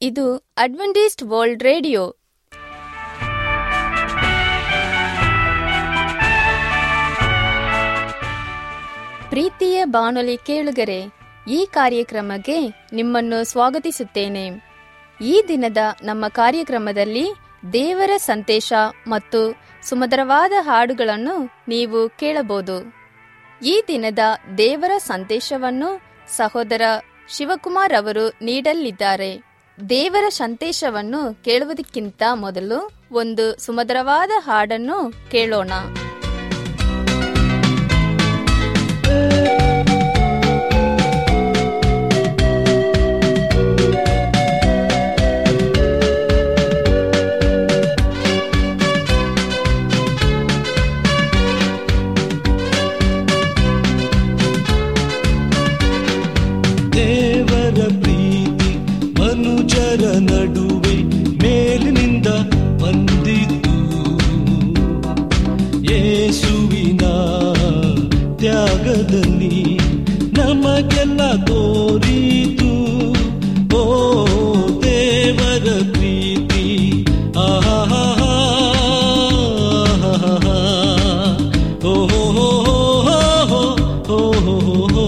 ಇದು Adventist world radio ಪ್ರೀತಿಯ ಬಾನುಲಿ ಕೇಳುಗರೆ ಈ ಕಾರ್ಯಕ್ರಮಕ್ಕೆ ನಿಮ್ಮನ್ನು ಸ್ವಾಗತಿಸುತ್ತೇನೆ ಈ ದಿನದ ನಮ್ಮ ಕಾರ್ಯಕ್ರಮದಲ್ಲಿ ದೇವರ ಸಂದೇಶ ಮತ್ತು ಸುಮಧುರವಾದ ಹಾಡುಗಳನ್ನು ನೀವು ಕೇಳಬಹುದು ಈ ದಿನದ ದೇವರ ಸಂದೇಶವನ್ನು ಸಹೋದರ ಶಿವಕುಮಾರ್ ಅವರು ನೀಡಲಿದ್ದಾರೆ ದೇವರ ಸಂದೇಶವನ್ನು ಕೇಳುವುದಕ್ಕಿಂತ ಮೊದಲು ಒಂದು ಸುಮಧುರವಾದ ಹಾಡನ್ನು ಕೇಳೋಣ ದೇವರ ಪ್ರೀತಿ ಮನುಜರ ನಡುವೆ ಮೇಲಿನಿಂದ ಬಂದಿತು ಯೇಸುವಿನ ತ್ಯಾಗದಲ್ಲಿ ನಮಗೆಲ್ಲ ತೋರಿತು ಓ ದೇವರ ಪ್ರೀತಿ ಆಹಾ ಓ ಹೋ ಹೋ ಹೋ ಹೋ ಹೋ ಹೋ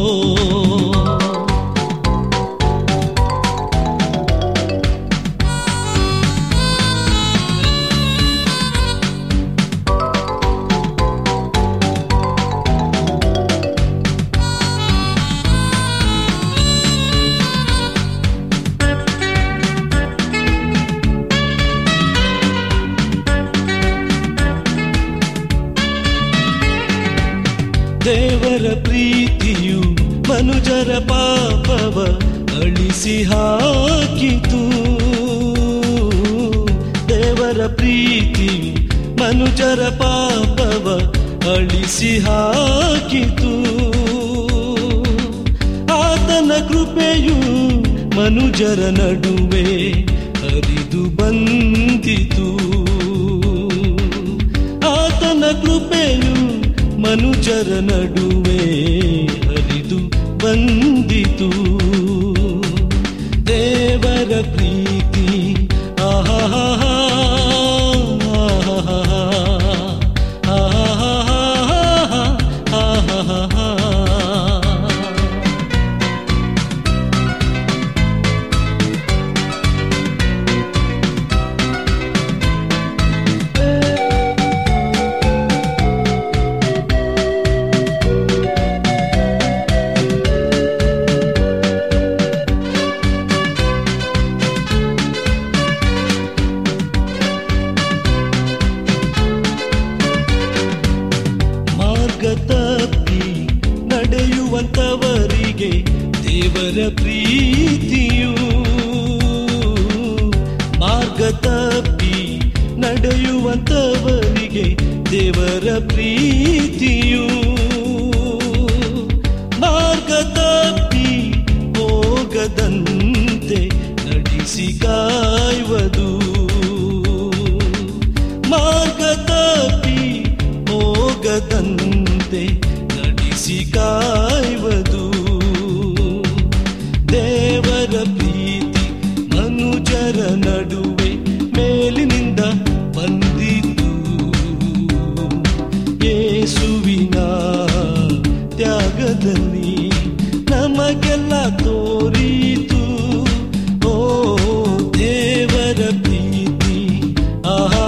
ದೇವರ ಪ್ರೀತಿಯು ಮನುಜರ ಪಾಪವ ಅಳಿಸಿ ಹಾಕಿತು ದೇವರ ಪ್ರೀತಿಯು ಮನುಜರ ಪಾಪವ ಅಳಿಸಿ ಹಾಕಿತು ಆತನ ಕೃಪೆಯು ಮನುಜರ ನಡುವೆ ಹರಿದು ಬಂದಿತು ಆತನ ಕೃಪೆಯು ಮನುಜರ ನಡುವೆ ಹರಿದು ಬಂದಿತು ದೇವರ ಪ್ರೀತಿ ಆಹಾ ಮಾರ್ಗ ತಪ್ಪಿ ನಡೆಯುವಂತವರಿಗೆ ದೇವರ ಪ್ರೀತಿಯು ಮಾರ್ಗ ತಪ್ಪಿ ನಡೆಯುವಂತವರಿಗೆ ದೇವರ ಪ್ರೀತಿಯು ಮಾರ್ಗ ತಪ್ಪಿ ಹೋಗದಂತೆ ನಡೆಸಿ ಕಾಯುವುದು ಮಾರ್ಗ ತಪ್ಪಿ ಹೋಗದಂತೆ ನಡೆಸಿ ಕಾಯುವುದು ದೇವರ ಪ್ರೀತಿ ಮನುಜರ ನಡುವೆ ಮೇಲಿನಿಂದ ಬಂದಿತು ಯೇಸುವಿನ ತ್ಯಾಗದಲ್ಲಿ ನಮಗೆಲ್ಲ ತೋರಿತು ಓ ದೇವರ ಪ್ರೀತಿ ಆಹಾ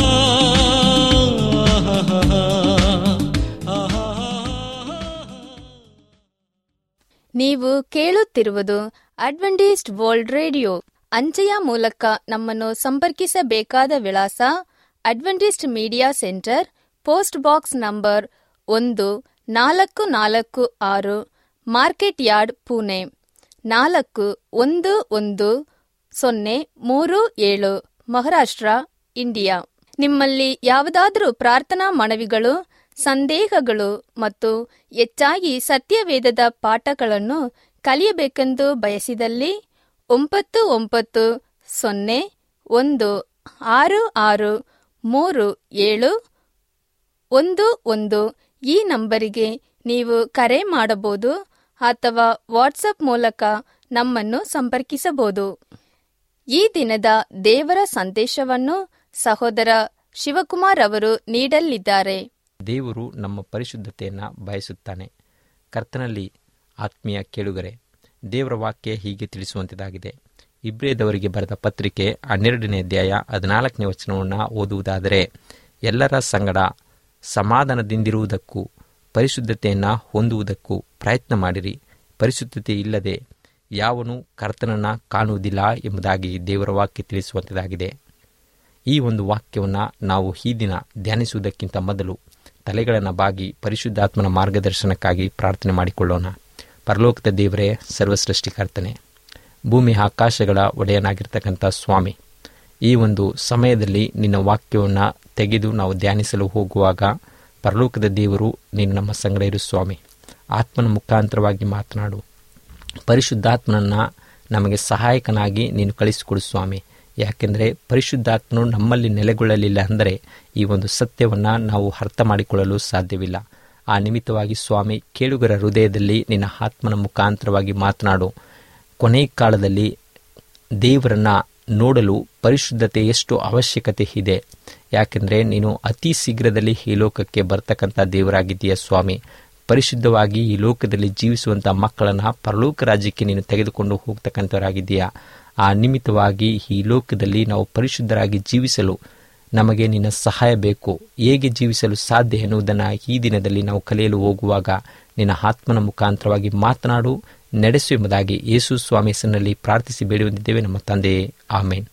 ನೀವು ಕೇಳುತ್ತಿರುವುದು ಅಡ್ವೆಂಟಿಸ್ಟ್ ವರ್ಲ್ಡ್ ರೇಡಿಯೋ ಅಂಚೆಯ ಮೂಲಕ ನಮ್ಮನ್ನು ಸಂಪರ್ಕಿಸಬೇಕಾದ ವಿಳಾಸ Adventist media centre post box number ಒಂದು ನಾಲ್ಕು ನಾಲ್ಕು ಆರು ಮಾರ್ಕೆಟ್ ಯಾರ್ಡ್ ಪುಣೆ ನಾಲ್ಕು ಒಂದು ಒಂದು ಸೊನ್ನೆ ಮೂರು ಏಳು ಮಹಾರಾಷ್ಟ್ರ ಇಂಡಿಯಾ ನಿಮ್ಮಲ್ಲಿ ಯಾವುದಾದರೂ ಪ್ರಾರ್ಥನಾ ಮನವಿಗಳು ಸಂದೇಹಗಳು ಮತ್ತು ಹೆಚ್ಚಾಗಿ ಸತ್ಯವೇದದ ಪಾಠಗಳನ್ನು ಕಲಿಯಬೇಕೆಂದು ಬಯಸಿದಲ್ಲಿ ಒಂಬತ್ತು ಒಂಬತ್ತು ಸೊನ್ನೆ ಒಂದು ಆರು ಆರು ಮೂರು ಏಳು ಒಂದು ಒಂದು ಈ ನಂಬರಿಗೆ ನೀವು ಕರೆ ಮಾಡಬಹುದು ಅಥವಾ ವಾಟ್ಸಪ್ ಮೂಲಕ ನಮ್ಮನ್ನು ಸಂಪರ್ಕಿಸಬಹುದು ಈ ದಿನದ ದೇವರ ಸಂದೇಶವನ್ನು ಸಹೋದರ ಶಿವಕುಮಾರ್ ಅವರು ನೀಡಲಿದ್ದಾರೆ ದೇವರು ನಮ್ಮ ಪರಿಶುದ್ಧತೆಯನ್ನು ಬಯಸುತ್ತಾನೆ ಕರ್ತನಲ್ಲಿ ಆತ್ಮೀಯ ಕೇಳುಗರೆ ದೇವರ ವಾಕ್ಯ ಹೀಗೆ ತಿಳಿಸುವಂಥದ್ದಾಗಿದೆ ಇಬ್ರೇದವರಿಗೆ ಬರೆದ ಪತ್ರಿಕೆ ಹನ್ನೆರಡನೇ ಅಧ್ಯಾಯ ಹದಿನಾಲ್ಕನೇ ವಚನವನ್ನು ಓದುವುದಾದರೆ ಎಲ್ಲರ ಸಂಗಡ ಸಮಾಧಾನದಿಂದಿರುವುದಕ್ಕೂ ಪರಿಶುದ್ಧತೆಯನ್ನು ಹೊಂದುವುದಕ್ಕೂ ಪ್ರಯತ್ನ ಮಾಡಿರಿ ಪರಿಶುದ್ಧತೆ ಇಲ್ಲದೆ ಯಾವನು ಕರ್ತನನ್ನು ಕಾಣುವುದಿಲ್ಲ ಎಂಬುದಾಗಿ ದೇವರ ವಾಕ್ಯ ತಿಳಿಸುವಂಥದ್ದಾಗಿದೆ ಈ ಒಂದು ವಾಕ್ಯವನ್ನು ನಾವು ಈ ದಿನ ಧ್ಯಾನಿಸುವುದಕ್ಕಿಂತ ಮೊದಲು ತಲೆಗಳನ್ನು ಬಾಗಿ ಪರಿಶುದ್ಧಾತ್ಮನ ಮಾರ್ಗದರ್ಶನಕ್ಕಾಗಿ ಪ್ರಾರ್ಥನೆ ಮಾಡಿಕೊಳ್ಳೋಣ ಪರಲೋಕದ ದೇವರೇ ಸರ್ವಸೃಷ್ಟಿಕರ್ತನೆ ಭೂಮಿ ಆಕಾಶಗಳ ಒಡೆಯನಾಗಿರ್ತಕ್ಕಂಥ ಸ್ವಾಮಿ ಈ ಒಂದು ಸಮಯದಲ್ಲಿ ನಿನ್ನ ವಾಕ್ಯವನ್ನು ತೆಗೆದು ನಾವು ಧ್ಯಾನಿಸಲು ಹೋಗುವಾಗ ಪರಲೋಕದ ದೇವರು ನೀನು ನಮ್ಮ ಸಂಗಡ ಇರು ಸ್ವಾಮಿ ಆತ್ಮನ ಮುಖಾಂತರವಾಗಿ ಮಾತನಾಡು ಪರಿಶುದ್ಧಾತ್ಮನನ್ನು ನಮಗೆ ಸಹಾಯಕನಾಗಿ ನೀನು ಕಳಿಸಿಕೊಡು ಸ್ವಾಮಿ ಯಾಕೆಂದರೆ ಪರಿಶುದ್ಧಾತ್ಮನು ನಮ್ಮಲ್ಲಿ ನೆಲೆಗೊಳ್ಳಲಿಲ್ಲ ಅಂದರೆ ಈ ಒಂದು ಸತ್ಯವನ್ನು ನಾವು ಅರ್ಥ ಮಾಡಿಕೊಳ್ಳಲು ಸಾಧ್ಯವಿಲ್ಲ ಆ ನಿಮಿತ್ತವಾಗಿ ಸ್ವಾಮಿ ಕೇಳುಗರ ಹೃದಯದಲ್ಲಿ ನಿನ್ನ ಆತ್ಮನ ಮುಖಾಂತರವಾಗಿ ಮಾತನಾಡು ಕೊನೆ ಕಾಲದಲ್ಲಿ ದೇವರನ್ನು ನೋಡಲು ಪರಿಶುದ್ಧತೆ ಎಷ್ಟು ಅವಶ್ಯಕತೆ ಇದೆ ಯಾಕೆಂದರೆ ನೀನು ಅತಿ ಶೀಘ್ರದಲ್ಲಿ ಈ ಲೋಕಕ್ಕೆ ಬರ್ತಕ್ಕಂಥ ದೇವರಾಗಿದ್ದೀಯ ಸ್ವಾಮಿ ಪರಿಶುದ್ಧವಾಗಿ ಈ ಲೋಕದಲ್ಲಿ ಜೀವಿಸುವಂಥ ಮಕ್ಕಳನ್ನು ಪರಲೋಕ ರಾಜ್ಯಕ್ಕೆ ನೀನು ತೆಗೆದುಕೊಂಡು ಹೋಗ್ತಕ್ಕಂಥವರಾಗಿದ್ದೀಯಾ ಆ ನಿಮಿತ್ತವಾಗಿ ಈ ಲೋಕದಲ್ಲಿ ನಾವು ಪರಿಶುದ್ಧರಾಗಿ ಜೀವಿಸಲು ನಮಗೆ ನಿನ್ನ ಸಹಾಯ ಬೇಕು ಹೇಗೆ ಜೀವಿಸಲು ಸಾಧ್ಯ ಎನ್ನುವುದನ್ನು ಈ ದಿನದಲ್ಲಿ ನಾವು ಕಲಿಯಲು ಹೋಗುವಾಗ ನಿನ್ನ ಆತ್ಮನ ಮುಖಾಂತರವಾಗಿ ಮಾತನಾಡು ನಡೆಸು ಎಂಬುದಾಗಿ ಯೇಸು ಸ್ವಾಮಿ ಹೆಸರಿನಲ್ಲಿ ಪ್ರಾರ್ಥಿಸಿ ಬೇಡಿ ನಮ್ಮ ತಂದೆಯೇ ಆಮೇನ್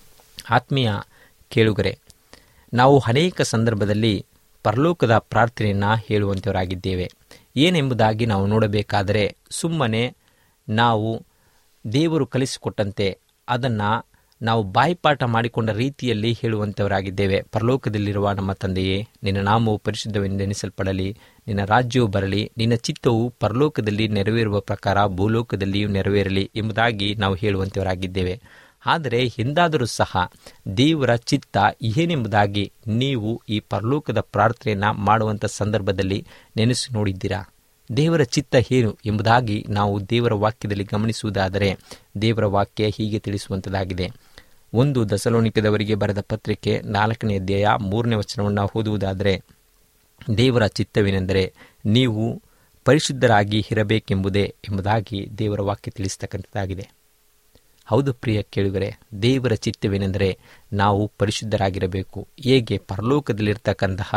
ಆತ್ಮೀಯ ಕೇಳುಗರೆ ನಾವು ಅನೇಕ ಸಂದರ್ಭದಲ್ಲಿ ಪರಲೋಕದ ಪ್ರಾರ್ಥನೆಯನ್ನು ಹೇಳುವಂಥವರಾಗಿದ್ದೇವೆ ಏನೆಂಬುದಾಗಿ ನಾವು ನೋಡಬೇಕಾದರೆ ಸುಮ್ಮನೆ ನಾವು ದೇವರು ಕಲಿಸಿಕೊಟ್ಟಂತೆ ಅದನ್ನು ನಾವು ಬಾಯಿಪಾಠ ಮಾಡಿಕೊಂಡ ರೀತಿಯಲ್ಲಿ ಹೇಳುವಂಥವರಾಗಿದ್ದೇವೆ ಪರಲೋಕದಲ್ಲಿರುವ ನಮ್ಮ ತಂದೆಯೇ ನಿನ್ನ ನಾಮವು ಪರಿಶುದ್ಧವೆಂದೆನಿಸಲ್ಪಡಲಿ ನಿನ್ನ ರಾಜ್ಯವು ಬರಲಿ ನಿನ್ನ ಚಿತ್ತವು ಪರಲೋಕದಲ್ಲಿ ನೆರವೇರುವ ಪ್ರಕಾರ ಭೂಲೋಕದಲ್ಲಿಯೂ ನೆರವೇರಲಿ ಎಂಬುದಾಗಿ ನಾವು ಹೇಳುವಂಥವರಾಗಿದ್ದೇವೆ ಆದರೆ ಎಂದಾದರೂ ಸಹ ದೇವರ ಚಿತ್ತ ಏನೆಂಬುದಾಗಿ ನೀವು ಈ ಪರಲೋಕದ ಪ್ರಾರ್ಥನೆಯನ್ನು ಮಾಡುವಂಥ ಸಂದರ್ಭದಲ್ಲಿ ನೆನೆಸಿ ನೋಡಿದ್ದೀರಾ ದೇವರ ಚಿತ್ತ ಏನು ಎಂಬುದಾಗಿ ನಾವು ದೇವರ ವಾಕ್ಯದಲ್ಲಿ ಗಮನಿಸುವುದಾದರೆ ದೇವರ ವಾಕ್ಯ ಹೀಗೆ ತಿಳಿಸುವಂಥದ್ದಾಗಿದೆ ಒಂದು ದಸಲೋಣಿಕದವರಿಗೆ ಬರೆದ ಪತ್ರಿಕೆ ನಾಲ್ಕನೇ ಅಧ್ಯಾಯ ಮೂರನೇ ವಚನವನ್ನು ಓದುವುದಾದರೆ ದೇವರ ಚಿತ್ತವೇನೆಂದರೆ ನೀವು ಪರಿಶುದ್ಧರಾಗಿ ಇರಬೇಕೆಂಬುದೇ ಎಂಬುದಾಗಿ ದೇವರ ವಾಕ್ಯ ತಿಳಿಸ್ತಕ್ಕಂಥದ್ದಾಗಿದೆ ಹೌದು ಪ್ರಿಯ ಕೇಳುಗರೆ ದೇವರ ಚಿತ್ತವೇನೆಂದರೆ ನಾವು ಪರಿಶುದ್ಧರಾಗಿರಬೇಕು ಹೇಗೆ ಪರಲೋಕದಲ್ಲಿರ್ತಕ್ಕಂತಹ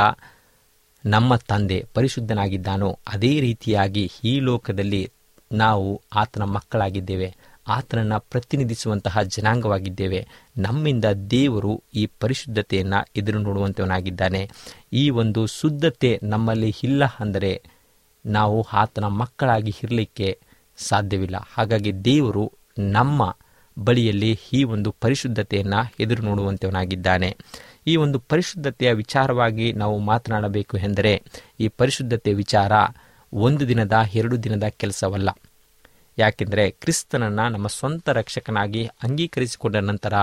ನಮ್ಮ ತಂದೆ ಪರಿಶುದ್ಧನಾಗಿದ್ದಾನೋ ಅದೇ ರೀತಿಯಾಗಿ ಈ ಲೋಕದಲ್ಲಿ ನಾವು ಆತನ ಮಕ್ಕಳಾಗಿದ್ದೇವೆ ಆತನನ್ನು ಪ್ರತಿನಿಧಿಸುವಂತಹ ಜನಾಂಗವಾಗಿದ್ದೇವೆ ನಮ್ಮಿಂದ ದೇವರು ಈ ಪರಿಶುದ್ಧತೆಯನ್ನು ಎದುರು ನೋಡುವಂತವನಾಗಿದ್ದಾನೆ ಈ ಒಂದು ಶುದ್ಧತೆ ನಮ್ಮಲ್ಲಿ ಇಲ್ಲ ಅಂದರೆ ನಾವು ಆತನ ಮಕ್ಕಳಾಗಿ ಇರಲಿಕ್ಕೆ ಸಾಧ್ಯವಿಲ್ಲ ಹಾಗಾಗಿ ದೇವರು ನಮ್ಮ ಬಳಿಯಲ್ಲಿ ಈ ಒಂದು ಪರಿಶುದ್ಧತೆಯನ್ನು ಎದುರು ನೋಡುವಂತವನಾಗಿದ್ದಾನೆ ಈ ಒಂದು ಪರಿಶುದ್ಧತೆಯ ವಿಚಾರವಾಗಿ ನಾವು ಮಾತನಾಡಬೇಕು ಎಂದರೆ ಈ ಪರಿಶುದ್ಧತೆ ವಿಚಾರ ಒಂದು ದಿನದ ಎರಡು ದಿನದ ಕೆಲಸವಲ್ಲ ಯಾಕೆಂದರೆ ಕ್ರಿಸ್ತನನ್ನು ನಮ್ಮ ಸ್ವಂತ ರಕ್ಷಕನಾಗಿ ಅಂಗೀಕರಿಸಿಕೊಂಡ ನಂತರ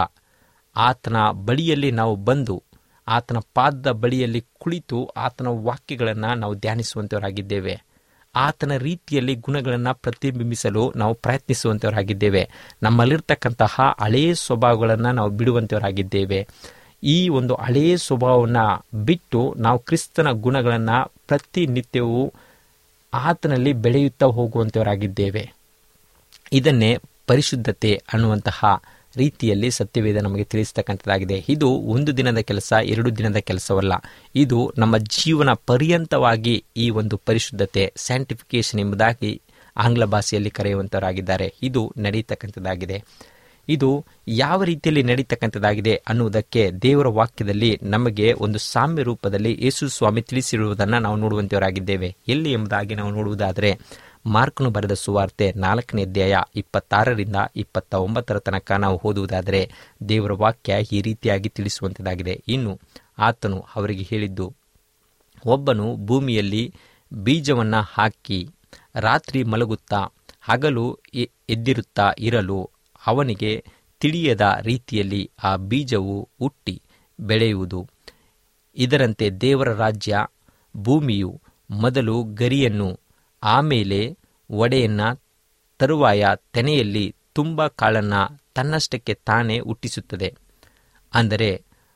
ಆತನ ಬಳಿಯಲ್ಲಿ ನಾವು ಬಂದು ಆತನ ಪಾದದ ಬಳಿಯಲ್ಲಿ ಕುಳಿತು ಆತನ ವಾಕ್ಯಗಳನ್ನು ನಾವು ಧ್ಯಾನಿಸುವಂಥವರಾಗಿದ್ದೇವೆ ಆತನ ರೀತಿಯಲ್ಲಿ ಗುಣಗಳನ್ನು ಪ್ರತಿಬಿಂಬಿಸಲು ನಾವು ಪ್ರಯತ್ನಿಸುವಂಥವರಾಗಿದ್ದೇವೆ ನಮ್ಮಲ್ಲಿರ್ತಕ್ಕಂತಹ ಹಳೆಯ ಸ್ವಭಾವಗಳನ್ನು ನಾವು ಬಿಡುವಂಥವರಾಗಿದ್ದೇವೆ ಈ ಒಂದು ಹಳೆಯ ಸ್ವಭಾವವನ್ನು ಬಿಟ್ಟು ನಾವು ಕ್ರಿಸ್ತನ ಗುಣಗಳನ್ನು ಪ್ರತಿನಿತ್ಯವೂ ಆತನಲ್ಲಿ ಬೆಳೆಯುತ್ತಾ ಹೋಗುವಂಥವರಾಗಿದ್ದೇವೆ ಇದನ್ನೇ ಪರಿಶುದ್ಧತೆ ಅನ್ನುವಂತಹ ರೀತಿಯಲ್ಲಿ ಸತ್ಯವೇದ ನಮಗೆ ತಿಳಿಸ್ತಕ್ಕಂಥದ್ದಾಗಿದೆ ಇದು ಒಂದು ದಿನದ ಕೆಲಸ ಎರಡು ದಿನದ ಕೆಲಸವಲ್ಲ ಇದು ನಮ್ಮ ಜೀವನ ಪರ್ಯಂತವಾಗಿ ಈ ಒಂದು ಪರಿಶುದ್ಧತೆ ಸ್ಯಾಂಟಿಫಿಕೇಶನ್ ಎಂಬುದಾಗಿ ಆಂಗ್ಲ ಭಾಷೆಯಲ್ಲಿ ಕರೆಯುವಂತವರಾಗಿದ್ದಾರೆ ಇದು ನಡೆಯತಕ್ಕಂಥದ್ದಾಗಿದೆ ಇದು ಯಾವ ರೀತಿಯಲ್ಲಿ ನಡೀತಕ್ಕಂಥದ್ದಾಗಿದೆ ಅನ್ನುವುದಕ್ಕೆ ದೇವರ ವಾಕ್ಯದಲ್ಲಿ ನಮಗೆ ಒಂದು ಸಾಮ್ಯ ರೂಪದಲ್ಲಿ ಯೇಸು ಸ್ವಾಮಿ ತಿಳಿಸಿರುವುದನ್ನು ನಾವು ನೋಡುವಂತವರಾಗಿದ್ದೇವೆ ಎಲ್ಲಿ ಎಂಬುದಾಗಿ ನಾವು ನೋಡುವುದಾದರೆ ಮಾರ್ಕ್ನು ಬರೆದ ಸುವಾರ್ತೆ ನಾಲ್ಕನೇ ಅಧ್ಯಾಯ ಇಪ್ಪತ್ತಾರರಿಂದ ಇಪ್ಪತ್ತ ಒಂಬತ್ತರ ತನಕ ನಾವು ಓದುವುದಾದರೆ ದೇವರ ವಾಕ್ಯ ಈ ರೀತಿಯಾಗಿ ತಿಳಿಸುವಂಥದ್ದಾಗಿದೆ ಇನ್ನು ಆತನು ಅವರಿಗೆ ಹೇಳಿದ್ದು ಒಬ್ಬನು ಭೂಮಿಯಲ್ಲಿ ಬೀಜವನ್ನು ಹಾಕಿ ರಾತ್ರಿ ಮಲಗುತ್ತಾ ಹಗಲು ಎದ್ದಿರುತ್ತಾ ಇರಲು ಅವನಿಗೆ ತಿಳಿಯದ ರೀತಿಯಲ್ಲಿ ಆ ಬೀಜವು ಹುಟ್ಟಿ ಬೆಳೆಯುವುದು ಇದರಂತೆ ದೇವರ ರಾಜ್ಯ ಭೂಮಿಯು ಮೊದಲು ಗರಿಯನ್ನು ಆಮೇಲೆ ಒಡೆಯನ್ನ ತರುವಾಯ ತೆನೆಯಲ್ಲಿ ತುಂಬ ಕಾಳನ್ನು ತನ್ನಷ್ಟಕ್ಕೆ ತಾನೇ ಹುಟ್ಟಿಸುತ್ತದೆ ಅಂದರೆ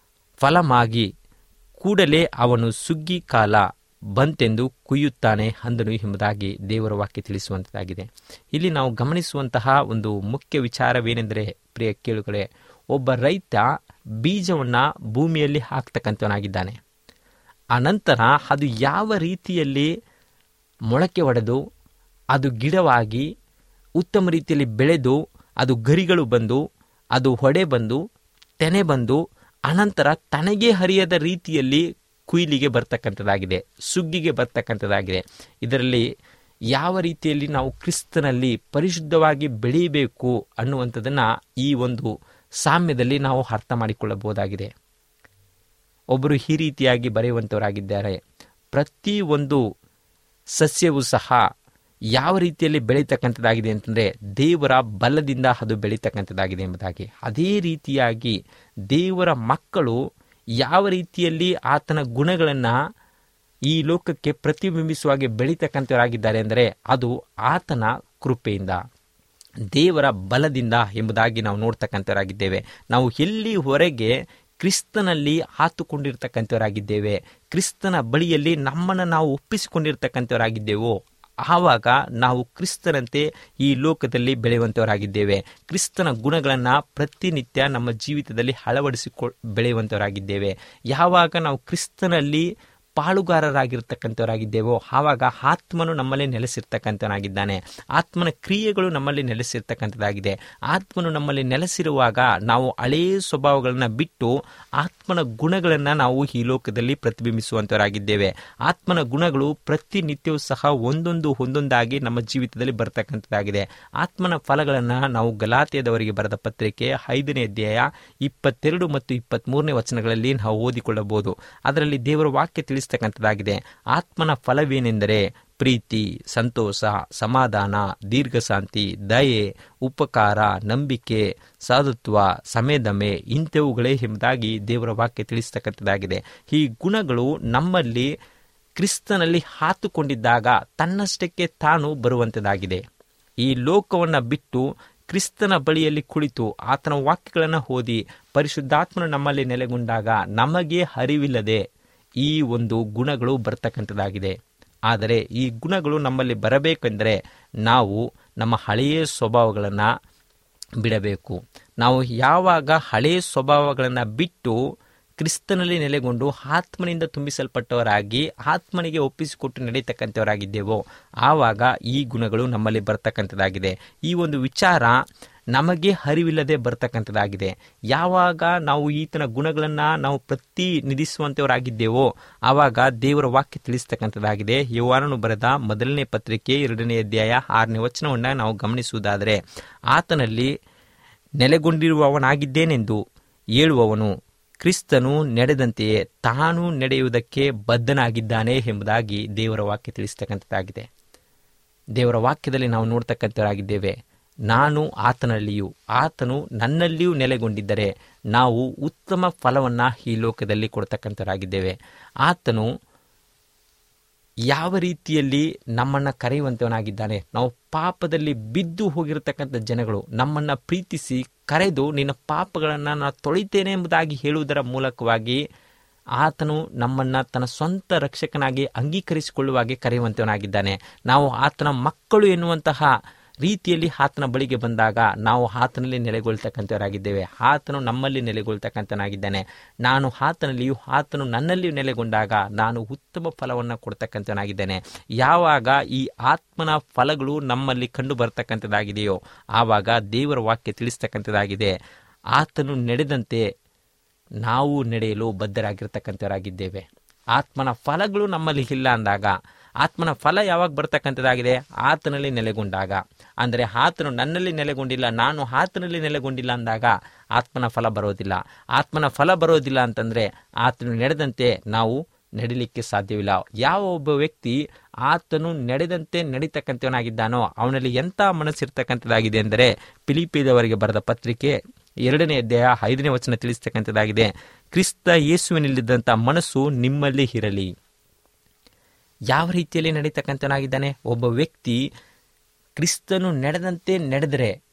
ಫಲಮಾಗಿ ಕೂಡಲೇ ಅವನು ಸುಗ್ಗಿ ಕಾಲ ಬಂತೆಂದು ಕುಯ್ಯುತ್ತಾನೆ ಅಂದನು ಎಂಬುದಾಗಿ ದೇವರ ವಾಕ್ಯ ತಿಳಿಸುವಂಥದ್ದಾಗಿದೆ ಇಲ್ಲಿ ನಾವು ಗಮನಿಸುವಂತಹ ಒಂದು ಮುಖ್ಯ ವಿಚಾರವೇನೆಂದರೆ ಪ್ರಿಯ ಕೇಳುಗಳೇ ಒಬ್ಬ ರೈತ ಬೀಜವನ್ನು ಭೂಮಿಯಲ್ಲಿ ಹಾಕ್ತಕ್ಕಂಥವನಾಗಿದ್ದಾನೆ ಅನಂತರ ಅದು ಯಾವ ರೀತಿಯಲ್ಲಿ ಮೊಳಕೆ ಒಡೆದು ಅದು ಗಿಡವಾಗಿ ಉತ್ತಮ ರೀತಿಯಲ್ಲಿ ಬೆಳೆದು ಅದು ಗರಿಗಳು ಬಂದು ಅದು ಹೊಡೆ ಬಂದು ತೆನೆ ಬಂದು ಅನಂತರ ತನಗೆ ಹರಿಯದ ರೀತಿಯಲ್ಲಿ ಕುಯ್ಲಿಗೆ ಬರ್ತಕ್ಕಂಥದ್ದಾಗಿದೆ ಸುಗ್ಗಿಗೆ ಬರ್ತಕ್ಕಂಥದ್ದಾಗಿದೆ ಇದರಲ್ಲಿ ಯಾವ ರೀತಿಯಲ್ಲಿ ನಾವು ಕ್ರಿಸ್ತನಲ್ಲಿ ಪರಿಶುದ್ಧವಾಗಿ ಬೆಳೆಯಬೇಕು ಅನ್ನುವಂಥದ್ದನ್ನು ಈ ಒಂದು ಸಾಮ್ಯದಲ್ಲಿ ನಾವು ಅರ್ಥ ಮಾಡಿಕೊಳ್ಳಬಹುದಾಗಿದೆ ಒಬ್ಬರು ಈ ರೀತಿಯಾಗಿ ಬರೆಯುವಂಥವರಾಗಿದ್ದಾರೆ ಪ್ರತಿ ಒಂದು ಸಸ್ಯವೂ ಸಹ ಯಾವ ರೀತಿಯಲ್ಲಿ ಬೆಳೀತಕ್ಕಂಥದ್ದಾಗಿದೆ ಅಂತಂದರೆ ದೇವರ ಬಲದಿಂದ ಅದು ಬೆಳೀತಕ್ಕಂಥದ್ದಾಗಿದೆ ಎಂಬುದಾಗಿ ಅದೇ ರೀತಿಯಾಗಿ ದೇವರ ಮಕ್ಕಳು ಯಾವ ರೀತಿಯಲ್ಲಿ ಆತನ ಗುಣಗಳನ್ನು ಈ ಲೋಕಕ್ಕೆ ಪ್ರತಿಬಿಂಬಿಸುವಾಗೆ ಬೆಳೀತಕ್ಕಂಥವರಾಗಿದ್ದಾರೆ ಅಂದರೆ ಅದು ಆತನ ಕೃಪೆಯಿಂದ ದೇವರ ಬಲದಿಂದ ಎಂಬುದಾಗಿ ನಾವು ನೋಡ್ತಕ್ಕಂಥವರಾಗಿದ್ದೇವೆ ನಾವು ಎಲ್ಲಿ ಹೊರಗೆ ಕ್ರಿಸ್ತನಲ್ಲಿ ಹಾತುಕೊಂಡಿರ್ತಕ್ಕಂಥವರಾಗಿದ್ದೇವೆ ಕ್ರಿಸ್ತನ ಬಳಿಯಲ್ಲಿ ನಮ್ಮನ್ನು ನಾವು ಒಪ್ಪಿಸಿಕೊಂಡಿರ್ತಕ್ಕಂಥವರಾಗಿದ್ದೇವೋ ಆವಾಗ ನಾವು ಕ್ರಿಸ್ತನಂತೆ ಈ ಲೋಕದಲ್ಲಿ ಬೆಳೆಯುವಂಥವರಾಗಿದ್ದೇವೆ ಕ್ರಿಸ್ತನ ಗುಣಗಳನ್ನು ಪ್ರತಿನಿತ್ಯ ನಮ್ಮ ಜೀವಿತದಲ್ಲಿ ಅಳವಡಿಸಿಕೊ ಬೆಳೆಯುವಂಥವರಾಗಿದ್ದೇವೆ ಯಾವಾಗ ನಾವು ಕ್ರಿಸ್ತನಲ್ಲಿ ಪಾಲುಗಾರರಾಗಿರ್ತಕ್ಕಂಥವರಾಗಿದ್ದೇವೋ ಆವಾಗ ಆತ್ಮನು ನಮ್ಮಲ್ಲಿ ನೆಲೆಸಿರ್ತಕ್ಕಂಥವನಾಗಿದ್ದಾನೆ ಆತ್ಮನ ಕ್ರಿಯೆಗಳು ನಮ್ಮಲ್ಲಿ ನೆಲೆಸಿರ್ತಕ್ಕಂಥದ್ದಾಗಿದೆ ಆತ್ಮನು ನಮ್ಮಲ್ಲಿ ನೆಲೆಸಿರುವಾಗ ನಾವು ಹಳೆಯ ಸ್ವಭಾವಗಳನ್ನು ಬಿಟ್ಟು ಆತ್ಮನ ಗುಣಗಳನ್ನು ನಾವು ಈ ಲೋಕದಲ್ಲಿ ಪ್ರತಿಬಿಂಬಿಸುವಂಥವರಾಗಿದ್ದೇವೆ ಆತ್ಮನ ಗುಣಗಳು ಪ್ರತಿನಿತ್ಯವೂ ಸಹ ಒಂದೊಂದು ಒಂದೊಂದಾಗಿ ನಮ್ಮ ಜೀವಿತದಲ್ಲಿ ಬರ್ತಕ್ಕಂಥದ್ದಾಗಿದೆ ಆತ್ಮನ ಫಲಗಳನ್ನು ನಾವು ಗಲಾತೆಯದವರಿಗೆ ಬರೆದ ಪತ್ರಿಕೆ ಐದನೇ ಅಧ್ಯಾಯ ಇಪ್ಪತ್ತೆರಡು ಮತ್ತು ಇಪ್ಪತ್ತ್ಮೂರನೇ ವಚನಗಳಲ್ಲಿ ನಾವು ಓದಿಕೊಳ್ಳಬಹುದು ಅದರಲ್ಲಿ ದೇವರ ವಾಕ್ಯ ತಿಳಿಸ್ತಕ್ಕಂಥದ್ದಾಗಿದೆ ಆತ್ಮನ ಫಲವೇನೆಂದರೆ ಪ್ರೀತಿ ಸಂತೋಷ ಸಮಾಧಾನ ದೀರ್ಘಶಾಂತಿ ದಯೆ ಉಪಕಾರ ನಂಬಿಕೆ ಸಾಧುತ್ವ ಸಮೇದಮೆ ಇಂಥವುಗಳೇ ಎಂಬುದಾಗಿ ದೇವರ ವಾಕ್ಯ ತಿಳಿಸ್ತಕ್ಕಂಥದ್ದಾಗಿದೆ ಈ ಗುಣಗಳು ನಮ್ಮಲ್ಲಿ ಕ್ರಿಸ್ತನಲ್ಲಿ ಹಾತುಕೊಂಡಿದ್ದಾಗ ತನ್ನಷ್ಟಕ್ಕೆ ತಾನು ಬರುವಂಥದ್ದಾಗಿದೆ ಈ ಲೋಕವನ್ನು ಬಿಟ್ಟು ಕ್ರಿಸ್ತನ ಬಳಿಯಲ್ಲಿ ಕುಳಿತು ಆತನ ವಾಕ್ಯಗಳನ್ನು ಓದಿ ಪರಿಶುದ್ಧಾತ್ಮನು ನಮ್ಮಲ್ಲಿ ನೆಲೆಗೊಂಡಾಗ ನಮಗೆ ಅರಿವಿಲ್ಲದೆ ಈ ಒಂದು ಗುಣಗಳು ಬರ್ತಕ್ಕಂಥದ್ದಾಗಿದೆ ಆದರೆ ಈ ಗುಣಗಳು ನಮ್ಮಲ್ಲಿ ಬರಬೇಕೆಂದರೆ ನಾವು ನಮ್ಮ ಹಳೆಯ ಸ್ವಭಾವಗಳನ್ನು ಬಿಡಬೇಕು ನಾವು ಯಾವಾಗ ಹಳೆಯ ಸ್ವಭಾವಗಳನ್ನು ಬಿಟ್ಟು ಕ್ರಿಸ್ತನಲ್ಲಿ ನೆಲೆಗೊಂಡು ಆತ್ಮನಿಂದ ತುಂಬಿಸಲ್ಪಟ್ಟವರಾಗಿ ಆತ್ಮನಿಗೆ ಒಪ್ಪಿಸಿಕೊಟ್ಟು ನಡೀತಕ್ಕಂಥವರಾಗಿದ್ದೇವೋ ಆವಾಗ ಈ ಗುಣಗಳು ನಮ್ಮಲ್ಲಿ ಬರ್ತಕ್ಕಂಥದ್ದಾಗಿದೆ ಈ ಒಂದು ವಿಚಾರ ನಮಗೆ ಅರಿವಿಲ್ಲದೆ ಬರ್ತಕ್ಕಂಥದ್ದಾಗಿದೆ ಯಾವಾಗ ನಾವು ಈತನ ಗುಣಗಳನ್ನು ನಾವು ಪ್ರತಿನಿಧಿಸುವಂಥವರಾಗಿದ್ದೇವೋ ಆವಾಗ ದೇವರ ವಾಕ್ಯ ತಿಳಿಸ್ತಕ್ಕಂಥದ್ದಾಗಿದೆ ಯುವಾನನು ಬರೆದ ಮೊದಲನೇ ಪತ್ರಿಕೆ ಎರಡನೇ ಅಧ್ಯಾಯ ಆರನೇ ವಚನವನ್ನು ನಾವು ಗಮನಿಸುವುದಾದರೆ ಆತನಲ್ಲಿ ನೆಲೆಗೊಂಡಿರುವವನಾಗಿದ್ದೇನೆಂದು ಹೇಳುವವನು ಕ್ರಿಸ್ತನು ನಡೆದಂತೆಯೇ ತಾನು ನಡೆಯುವುದಕ್ಕೆ ಬದ್ಧನಾಗಿದ್ದಾನೆ ಎಂಬುದಾಗಿ ದೇವರ ವಾಕ್ಯ ತಿಳಿಸ್ತಕ್ಕಂಥದ್ದಾಗಿದೆ ದೇವರ ವಾಕ್ಯದಲ್ಲಿ ನಾವು ನೋಡ್ತಕ್ಕಂಥವರಾಗಿದ್ದೇವೆ ನಾನು ಆತನಲ್ಲಿಯೂ ಆತನು ನನ್ನಲ್ಲಿಯೂ ನೆಲೆಗೊಂಡಿದ್ದರೆ ನಾವು ಉತ್ತಮ ಫಲವನ್ನು ಈ ಲೋಕದಲ್ಲಿ ಕೊಡ್ತಕ್ಕಂಥವರಾಗಿದ್ದೇವೆ ಆತನು ಯಾವ ರೀತಿಯಲ್ಲಿ ನಮ್ಮನ್ನು ಕರೆಯುವಂತವನಾಗಿದ್ದಾನೆ ನಾವು ಪಾಪದಲ್ಲಿ ಬಿದ್ದು ಹೋಗಿರತಕ್ಕಂಥ ಜನಗಳು ನಮ್ಮನ್ನು ಪ್ರೀತಿಸಿ ಕರೆದು ನಿನ್ನ ಪಾಪಗಳನ್ನು ನಾನು ತೊಳಿತೇನೆ ಎಂಬುದಾಗಿ ಹೇಳುವುದರ ಮೂಲಕವಾಗಿ ಆತನು ನಮ್ಮನ್ನು ತನ್ನ ಸ್ವಂತ ರಕ್ಷಕನಾಗಿ ಅಂಗೀಕರಿಸಿಕೊಳ್ಳುವಾಗೆ ಕರೆಯುವಂತವನಾಗಿದ್ದಾನೆ ನಾವು ಆತನ ಮಕ್ಕಳು ಎನ್ನುವಂತಹ ರೀತಿಯಲ್ಲಿ ಆತನ ಬಳಿಗೆ ಬಂದಾಗ ನಾವು ಆತನಲ್ಲಿ ನೆಲೆಗೊಳ್ತಕ್ಕಂಥವರಾಗಿದ್ದೇವೆ ಆತನು ನಮ್ಮಲ್ಲಿ ನೆಲೆಗೊಳ್ತಕ್ಕಂಥನಾಗಿದ್ದಾನೆ ನಾನು ಆತನಲ್ಲಿಯೂ ಆತನು ನನ್ನಲ್ಲಿಯೂ ನೆಲೆಗೊಂಡಾಗ ನಾನು ಉತ್ತಮ ಫಲವನ್ನು ಕೊಡ್ತಕ್ಕಂಥನಾಗಿದ್ದೇನೆ ಯಾವಾಗ ಈ ಆತ್ಮನ ಫಲಗಳು ನಮ್ಮಲ್ಲಿ ಕಂಡು ಬರ್ತಕ್ಕಂಥದ್ದಾಗಿದೆಯೋ ಆವಾಗ ದೇವರ ವಾಕ್ಯ ತಿಳಿಸ್ತಕ್ಕಂಥದ್ದಾಗಿದೆ ಆತನು ನಡೆದಂತೆ ನಾವು ನಡೆಯಲು ಬದ್ಧರಾಗಿರ್ತಕ್ಕಂಥವರಾಗಿದ್ದೇವೆ ಆತ್ಮನ ಫಲಗಳು ನಮ್ಮಲ್ಲಿ ಇಲ್ಲ ಅಂದಾಗ ಆತ್ಮನ ಫಲ ಯಾವಾಗ ಬರ್ತಕ್ಕಂಥದ್ದಾಗಿದೆ ಆತನಲ್ಲಿ ನೆಲೆಗೊಂಡಾಗ ಅಂದರೆ ಆತನು ನನ್ನಲ್ಲಿ ನೆಲೆಗೊಂಡಿಲ್ಲ ನಾನು ಆತನಲ್ಲಿ ನೆಲೆಗೊಂಡಿಲ್ಲ ಅಂದಾಗ ಆತ್ಮನ ಫಲ ಬರೋದಿಲ್ಲ ಆತ್ಮನ ಫಲ ಬರೋದಿಲ್ಲ ಅಂತಂದರೆ ಆತನು ನಡೆದಂತೆ ನಾವು ನಡಿಲಿಕ್ಕೆ ಸಾಧ್ಯವಿಲ್ಲ ಯಾವ ಒಬ್ಬ ವ್ಯಕ್ತಿ ಆತನು ನಡೆದಂತೆ ನಡೀತಕ್ಕಂಥವನಾಗಿದ್ದಾನೋ ಅವನಲ್ಲಿ ಎಂಥ ಮನಸ್ಸಿರ್ತಕ್ಕಂಥದ್ದಾಗಿದೆ ಅಂದರೆ ಪಿಲಿಪಿದವರಿಗೆ ಬರೆದ ಪತ್ರಿಕೆ ಎರಡನೇ ಅಧ್ಯಾಯ ಐದನೇ ವಚನ ತಿಳಿಸ್ತಕ್ಕಂಥದ್ದಾಗಿದೆ ಕ್ರಿಸ್ತ ಯೇಸುವಿನಲ್ಲಿದ್ದಂಥ ಮನಸ್ಸು ನಿಮ್ಮಲ್ಲಿ ಇರಲಿ ಯಾವ ರೀತಿಯಲ್ಲಿ ನಡೀತಕ್ಕಂಥವನಾಗಿದ್ದಾನೆ ಒಬ್ಬ ವ್ಯಕ್ತಿ ಕ್ರಿಸ್ತನು ನಡೆದಂತೆ ನಡೆದರೆ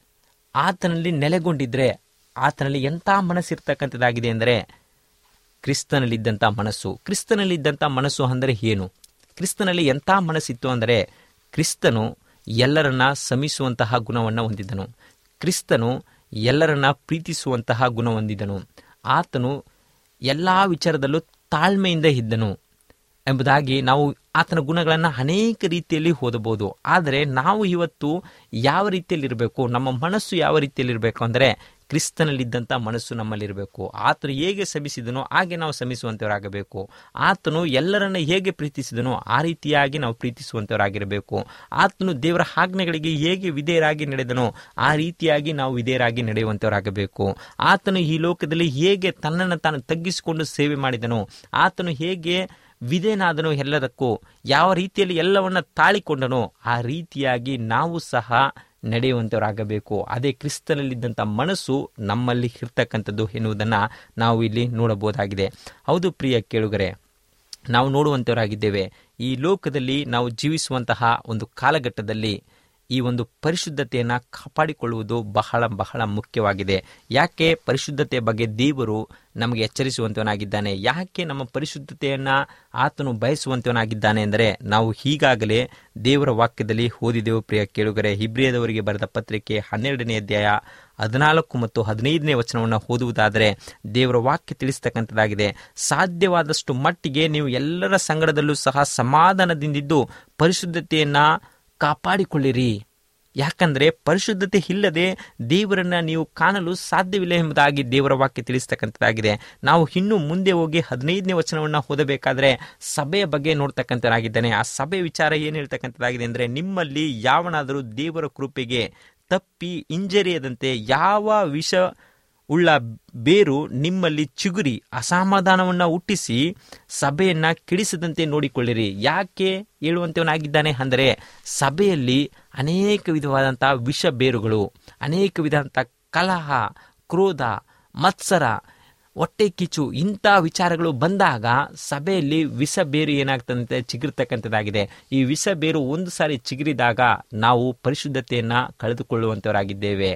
ಆತನಲ್ಲಿ ನೆಲೆಗೊಂಡಿದ್ರೆ ಆತನಲ್ಲಿ ಎಂಥ ಮನಸ್ಸಿರ್ತಕ್ಕಂಥದ್ದಾಗಿದೆ ಅಂದರೆ ಕ್ರಿಸ್ತನಲ್ಲಿದ್ದಂಥ ಮನಸ್ಸು ಕ್ರಿಸ್ತನಲ್ಲಿದ್ದಂಥ ಮನಸ್ಸು ಅಂದರೆ ಏನು ಕ್ರಿಸ್ತನಲ್ಲಿ ಎಂಥ ಮನಸ್ಸಿತ್ತು ಅಂದರೆ ಕ್ರಿಸ್ತನು ಎಲ್ಲರನ್ನ ಸಮಿಸುವಂತಹ ಗುಣವನ್ನು ಹೊಂದಿದ್ದನು ಕ್ರಿಸ್ತನು ಎಲ್ಲರನ್ನ ಪ್ರೀತಿಸುವಂತಹ ಗುಣ ಹೊಂದಿದ್ದನು ಆತನು ಎಲ್ಲ ವಿಚಾರದಲ್ಲೂ ತಾಳ್ಮೆಯಿಂದ ಇದ್ದನು ಎಂಬುದಾಗಿ ನಾವು ಆತನ ಗುಣಗಳನ್ನು ಅನೇಕ ರೀತಿಯಲ್ಲಿ ಓದಬಹುದು ಆದರೆ ನಾವು ಇವತ್ತು ಯಾವ ರೀತಿಯಲ್ಲಿ ಇರಬೇಕು ನಮ್ಮ ಮನಸ್ಸು ಯಾವ ರೀತಿಯಲ್ಲಿ ಇರಬೇಕು ಅಂದರೆ ಕ್ರಿಸ್ತನಲ್ಲಿದ್ದಂಥ ಮನಸ್ಸು ನಮ್ಮಲ್ಲಿರಬೇಕು ಆತನು ಹೇಗೆ ಸಮಿಸಿದನೋ ಹಾಗೆ ನಾವು ಸಮಿಸುವಂಥವರಾಗಬೇಕು ಆತನು ಎಲ್ಲರನ್ನ ಹೇಗೆ ಪ್ರೀತಿಸಿದನೋ ಆ ರೀತಿಯಾಗಿ ನಾವು ಪ್ರೀತಿಸುವಂಥವರಾಗಿರಬೇಕು ಆತನು ದೇವರ ಆಜ್ಞೆಗಳಿಗೆ ಹೇಗೆ ವಿಧೇಯರಾಗಿ ನಡೆದನೋ ಆ ರೀತಿಯಾಗಿ ನಾವು ವಿಧೇಯರಾಗಿ ನಡೆಯುವಂಥವರಾಗಬೇಕು ಆತನು ಈ ಲೋಕದಲ್ಲಿ ಹೇಗೆ ತನ್ನನ್ನು ತಾನು ತಗ್ಗಿಸಿಕೊಂಡು ಸೇವೆ ಮಾಡಿದನೋ ಆತನು ಹೇಗೆ ವಿಧೇನಾದನು ಎಲ್ಲದಕ್ಕೂ ಯಾವ ರೀತಿಯಲ್ಲಿ ಎಲ್ಲವನ್ನ ತಾಳಿಕೊಂಡನೋ ಆ ರೀತಿಯಾಗಿ ನಾವು ಸಹ ನಡೆಯುವಂಥವರಾಗಬೇಕು ಅದೇ ಕ್ರಿಸ್ತನಲ್ಲಿದ್ದಂಥ ಮನಸ್ಸು ನಮ್ಮಲ್ಲಿ ಇರ್ತಕ್ಕಂಥದ್ದು ಎನ್ನುವುದನ್ನು ನಾವು ಇಲ್ಲಿ ನೋಡಬಹುದಾಗಿದೆ ಹೌದು ಪ್ರಿಯ ಕೇಳುಗರೆ ನಾವು ನೋಡುವಂಥವರಾಗಿದ್ದೇವೆ ಈ ಲೋಕದಲ್ಲಿ ನಾವು ಜೀವಿಸುವಂತಹ ಒಂದು ಕಾಲಘಟ್ಟದಲ್ಲಿ ಈ ಒಂದು ಪರಿಶುದ್ಧತೆಯನ್ನು ಕಾಪಾಡಿಕೊಳ್ಳುವುದು ಬಹಳ ಬಹಳ ಮುಖ್ಯವಾಗಿದೆ ಯಾಕೆ ಪರಿಶುದ್ಧತೆಯ ಬಗ್ಗೆ ದೇವರು ನಮಗೆ ಎಚ್ಚರಿಸುವಂತವನಾಗಿದ್ದಾನೆ ಯಾಕೆ ನಮ್ಮ ಪರಿಶುದ್ಧತೆಯನ್ನು ಆತನು ಬಯಸುವಂತವನಾಗಿದ್ದಾನೆ ಅಂದರೆ ನಾವು ಈಗಾಗಲೇ ದೇವರ ವಾಕ್ಯದಲ್ಲಿ ಓದಿದೆವು ಪ್ರಿಯ ಕೇಳುಗರೆ ಹಿಬ್ರಿಯದವರಿಗೆ ಬರೆದ ಪತ್ರಿಕೆ ಹನ್ನೆರಡನೇ ಅಧ್ಯಾಯ ಹದಿನಾಲ್ಕು ಮತ್ತು ಹದಿನೈದನೇ ವಚನವನ್ನು ಓದುವುದಾದರೆ ದೇವರ ವಾಕ್ಯ ತಿಳಿಸ್ತಕ್ಕಂಥದ್ದಾಗಿದೆ ಸಾಧ್ಯವಾದಷ್ಟು ಮಟ್ಟಿಗೆ ನೀವು ಎಲ್ಲರ ಸಂಗಡದಲ್ಲೂ ಸಹ ಸಮಾಧಾನದಿಂದಿದ್ದು ಪರಿಶುದ್ಧತೆಯನ್ನ ಕಾಪಾಡಿಕೊಳ್ಳಿರಿ ಯಾಕಂದ್ರೆ ಪರಿಶುದ್ಧತೆ ಇಲ್ಲದೆ ದೇವರನ್ನ ನೀವು ಕಾಣಲು ಸಾಧ್ಯವಿಲ್ಲ ಎಂಬುದಾಗಿ ದೇವರ ವಾಕ್ಯ ತಿಳಿಸ್ತಕ್ಕಂಥದ್ದಾಗಿದೆ ನಾವು ಇನ್ನು ಮುಂದೆ ಹೋಗಿ ಹದಿನೈದನೇ ವಚನವನ್ನು ಓದಬೇಕಾದ್ರೆ ಸಭೆಯ ಬಗ್ಗೆ ನೋಡ್ತಕ್ಕಂಥದ್ದಾಗಿದ್ದಾನೆ ಆ ಸಭೆ ವಿಚಾರ ಏನು ಹೇಳ್ತಕ್ಕಂಥದ್ದಾಗಿದೆ ಅಂದರೆ ನಿಮ್ಮಲ್ಲಿ ಯಾವನಾದರೂ ದೇವರ ಕೃಪೆಗೆ ತಪ್ಪಿ ಇಂಜರಿಯದಂತೆ ಯಾವ ವಿಷ ಉಳ್ಳ ಬೇರು ನಿಮ್ಮಲ್ಲಿ ಚಿಗುರಿ ಅಸಮಾಧಾನವನ್ನು ಹುಟ್ಟಿಸಿ ಸಭೆಯನ್ನ ಕೆಡಿಸದಂತೆ ನೋಡಿಕೊಳ್ಳಿರಿ ಯಾಕೆ ಹೇಳುವಂತವನಾಗಿದ್ದಾನೆ ಅಂದರೆ ಸಭೆಯಲ್ಲಿ ಅನೇಕ ವಿಧವಾದಂಥ ವಿಷ ಬೇರುಗಳು ಅನೇಕ ವಿಧವಾದಂಥ ಕಲಹ ಕ್ರೋಧ ಮತ್ಸರ ಹೊಟ್ಟೆ ಕಿಚ್ಚು ಇಂಥ ವಿಚಾರಗಳು ಬಂದಾಗ ಸಭೆಯಲ್ಲಿ ವಿಷ ಬೇರು ಏನಾಗ್ತದಂತೆ ಚಿಗುರ್ತಕ್ಕಂಥದ್ದಾಗಿದೆ ಈ ವಿಷ ಬೇರು ಒಂದು ಸಾರಿ ಚಿಗುರಿದಾಗ ನಾವು ಪರಿಶುದ್ಧತೆಯನ್ನು ಕಳೆದುಕೊಳ್ಳುವಂಥವರಾಗಿದ್ದೇವೆ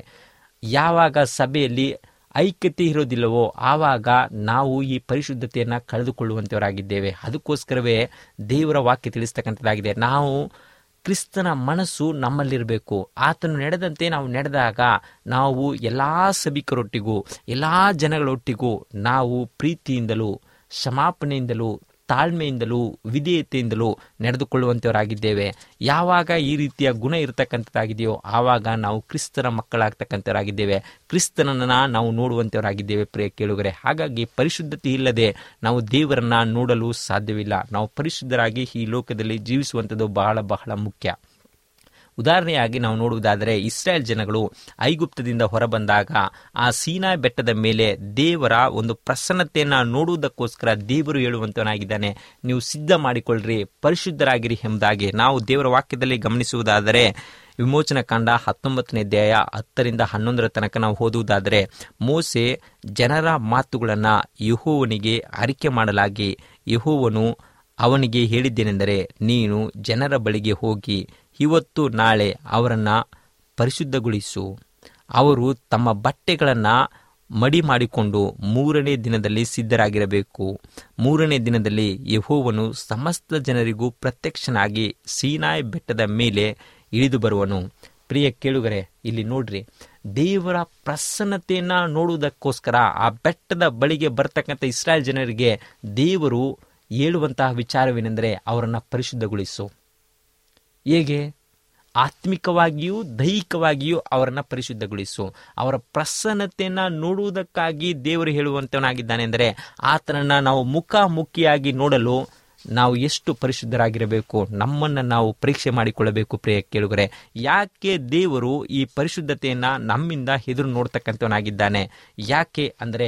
ಯಾವಾಗ ಸಭೆಯಲ್ಲಿ ಐಕ್ಯತೆ ಇರೋದಿಲ್ಲವೋ ಆವಾಗ ನಾವು ಈ ಪರಿಶುದ್ಧತೆಯನ್ನು ಕಳೆದುಕೊಳ್ಳುವಂಥವರಾಗಿದ್ದೇವೆ ಅದಕ್ಕೋಸ್ಕರವೇ ದೇವರ ವಾಕ್ಯ ತಿಳಿಸ್ತಕ್ಕಂಥದ್ದಾಗಿದೆ ನಾವು ಕ್ರಿಸ್ತನ ಮನಸ್ಸು ನಮ್ಮಲ್ಲಿರಬೇಕು ಆತನು ನಡೆದಂತೆ ನಾವು ನಡೆದಾಗ ನಾವು ಎಲ್ಲ ಸಭಿಕರೊಟ್ಟಿಗೂ ಎಲ್ಲ ಜನಗಳೊಟ್ಟಿಗೂ ನಾವು ಪ್ರೀತಿಯಿಂದಲೂ ಕ್ಷಮಾಪಣೆಯಿಂದಲೂ ತಾಳ್ಮೆಯಿಂದಲೂ ವಿಧೇಯತೆಯಿಂದಲೂ ನಡೆದುಕೊಳ್ಳುವಂಥವರಾಗಿದ್ದೇವೆ ಯಾವಾಗ ಈ ರೀತಿಯ ಗುಣ ಇರತಕ್ಕಂಥದ್ದಾಗಿದೆಯೋ ಆವಾಗ ನಾವು ಕ್ರಿಸ್ತನ ಮಕ್ಕಳಾಗ್ತಕ್ಕಂಥವರಾಗಿದ್ದೇವೆ ಕ್ರಿಸ್ತನನ್ನ ನಾವು ನೋಡುವಂಥವರಾಗಿದ್ದೇವೆ ಪ್ರಿಯ ಕೇಳುಗರೆ ಹಾಗಾಗಿ ಪರಿಶುದ್ಧತೆ ಇಲ್ಲದೆ ನಾವು ದೇವರನ್ನ ನೋಡಲು ಸಾಧ್ಯವಿಲ್ಲ ನಾವು ಪರಿಶುದ್ಧರಾಗಿ ಈ ಲೋಕದಲ್ಲಿ ಜೀವಿಸುವಂಥದ್ದು ಬಹಳ ಬಹಳ ಮುಖ್ಯ ಉದಾಹರಣೆಯಾಗಿ ನಾವು ನೋಡುವುದಾದರೆ ಇಸ್ರಾಯೇಲ್ ಜನಗಳು ಐಗುಪ್ತದಿಂದ ಹೊರಬಂದಾಗ ಆ ಸೀನಾಯ್ ಬೆಟ್ಟದ ಮೇಲೆ ದೇವರ ಒಂದು ಪ್ರಸನ್ನತೆಯನ್ನು ನೋಡುವುದಕ್ಕೋಸ್ಕರ ದೇವರು ಹೇಳುವಂತವನಾಗಿದ್ದಾನೆ ನೀವು ಸಿದ್ಧ ಮಾಡಿಕೊಳ್ಳ್ರಿ ಪರಿಶುದ್ಧರಾಗಿರಿ ಎಂಬುದಾಗಿ ನಾವು ದೇವರ ವಾಕ್ಯದಲ್ಲಿ ಗಮನಿಸುವುದಾದರೆ ವಿಮೋಚನ ಕಾಂಡ ಹತ್ತೊಂಬತ್ತನೇ ಅಧ್ಯಾಯ ಹತ್ತರಿಂದ ಹನ್ನೊಂದರ ತನಕ ನಾವು ಓದುವುದಾದರೆ ಮೋಸೆ ಜನರ ಮಾತುಗಳನ್ನು ಯಹೋವನಿಗೆ ಅರಿಕೆ ಮಾಡಲಾಗಿ ಯಹೋವನು ಅವನಿಗೆ ಹೇಳಿದ್ದೇನೆಂದರೆ ನೀನು ಜನರ ಬಳಿಗೆ ಹೋಗಿ ಇವತ್ತು ನಾಳೆ ಅವರನ್ನು ಪರಿಶುದ್ಧಗೊಳಿಸು ಅವರು ತಮ್ಮ ಬಟ್ಟೆಗಳನ್ನು ಮಡಿ ಮಾಡಿಕೊಂಡು ಮೂರನೇ ದಿನದಲ್ಲಿ ಸಿದ್ಧರಾಗಿರಬೇಕು ಮೂರನೇ ದಿನದಲ್ಲಿ ಯಹೋವನು ಸಮಸ್ತ ಜನರಿಗೂ ಪ್ರತ್ಯಕ್ಷನಾಗಿ ಸೀನಾಯ್ ಬೆಟ್ಟದ ಮೇಲೆ ಇಳಿದು ಬರುವನು ಪ್ರಿಯ ಕೇಳುಗರೆ ಇಲ್ಲಿ ನೋಡ್ರಿ ದೇವರ ಪ್ರಸನ್ನತೆಯನ್ನ ನೋಡುವುದಕ್ಕೋಸ್ಕರ ಆ ಬೆಟ್ಟದ ಬಳಿಗೆ ಬರ್ತಕ್ಕಂಥ ಇಸ್ರಾಯೇಲ್ ಜನರಿಗೆ ದೇವರು ಹೇಳುವಂತಹ ವಿಚಾರವೇನೆಂದರೆ ಅವರನ್ನು ಪರಿಶುದ್ಧಗೊಳಿಸು ಹೇಗೆ ಆತ್ಮಿಕವಾಗಿಯೂ ದೈಹಿಕವಾಗಿಯೂ ಅವರನ್ನು ಪರಿಶುದ್ಧಗೊಳಿಸು ಅವರ ಪ್ರಸನ್ನತೆಯನ್ನು ನೋಡುವುದಕ್ಕಾಗಿ ದೇವರು ಹೇಳುವಂತವನಾಗಿದ್ದಾನೆ ಅಂದರೆ ಆತನನ್ನು ನಾವು ಮುಖಾಮುಖಿಯಾಗಿ ನೋಡಲು ನಾವು ಎಷ್ಟು ಪರಿಶುದ್ಧರಾಗಿರಬೇಕು ನಮ್ಮನ್ನು ನಾವು ಪರೀಕ್ಷೆ ಮಾಡಿಕೊಳ್ಳಬೇಕು ಪ್ರಿಯ ಕೇಳುಗರೆ ಯಾಕೆ ದೇವರು ಈ ಪರಿಶುದ್ಧತೆಯನ್ನು ನಮ್ಮಿಂದ ಎದುರು ನೋಡ್ತಕ್ಕಂಥವನಾಗಿದ್ದಾನೆ ಯಾಕೆ ಅಂದರೆ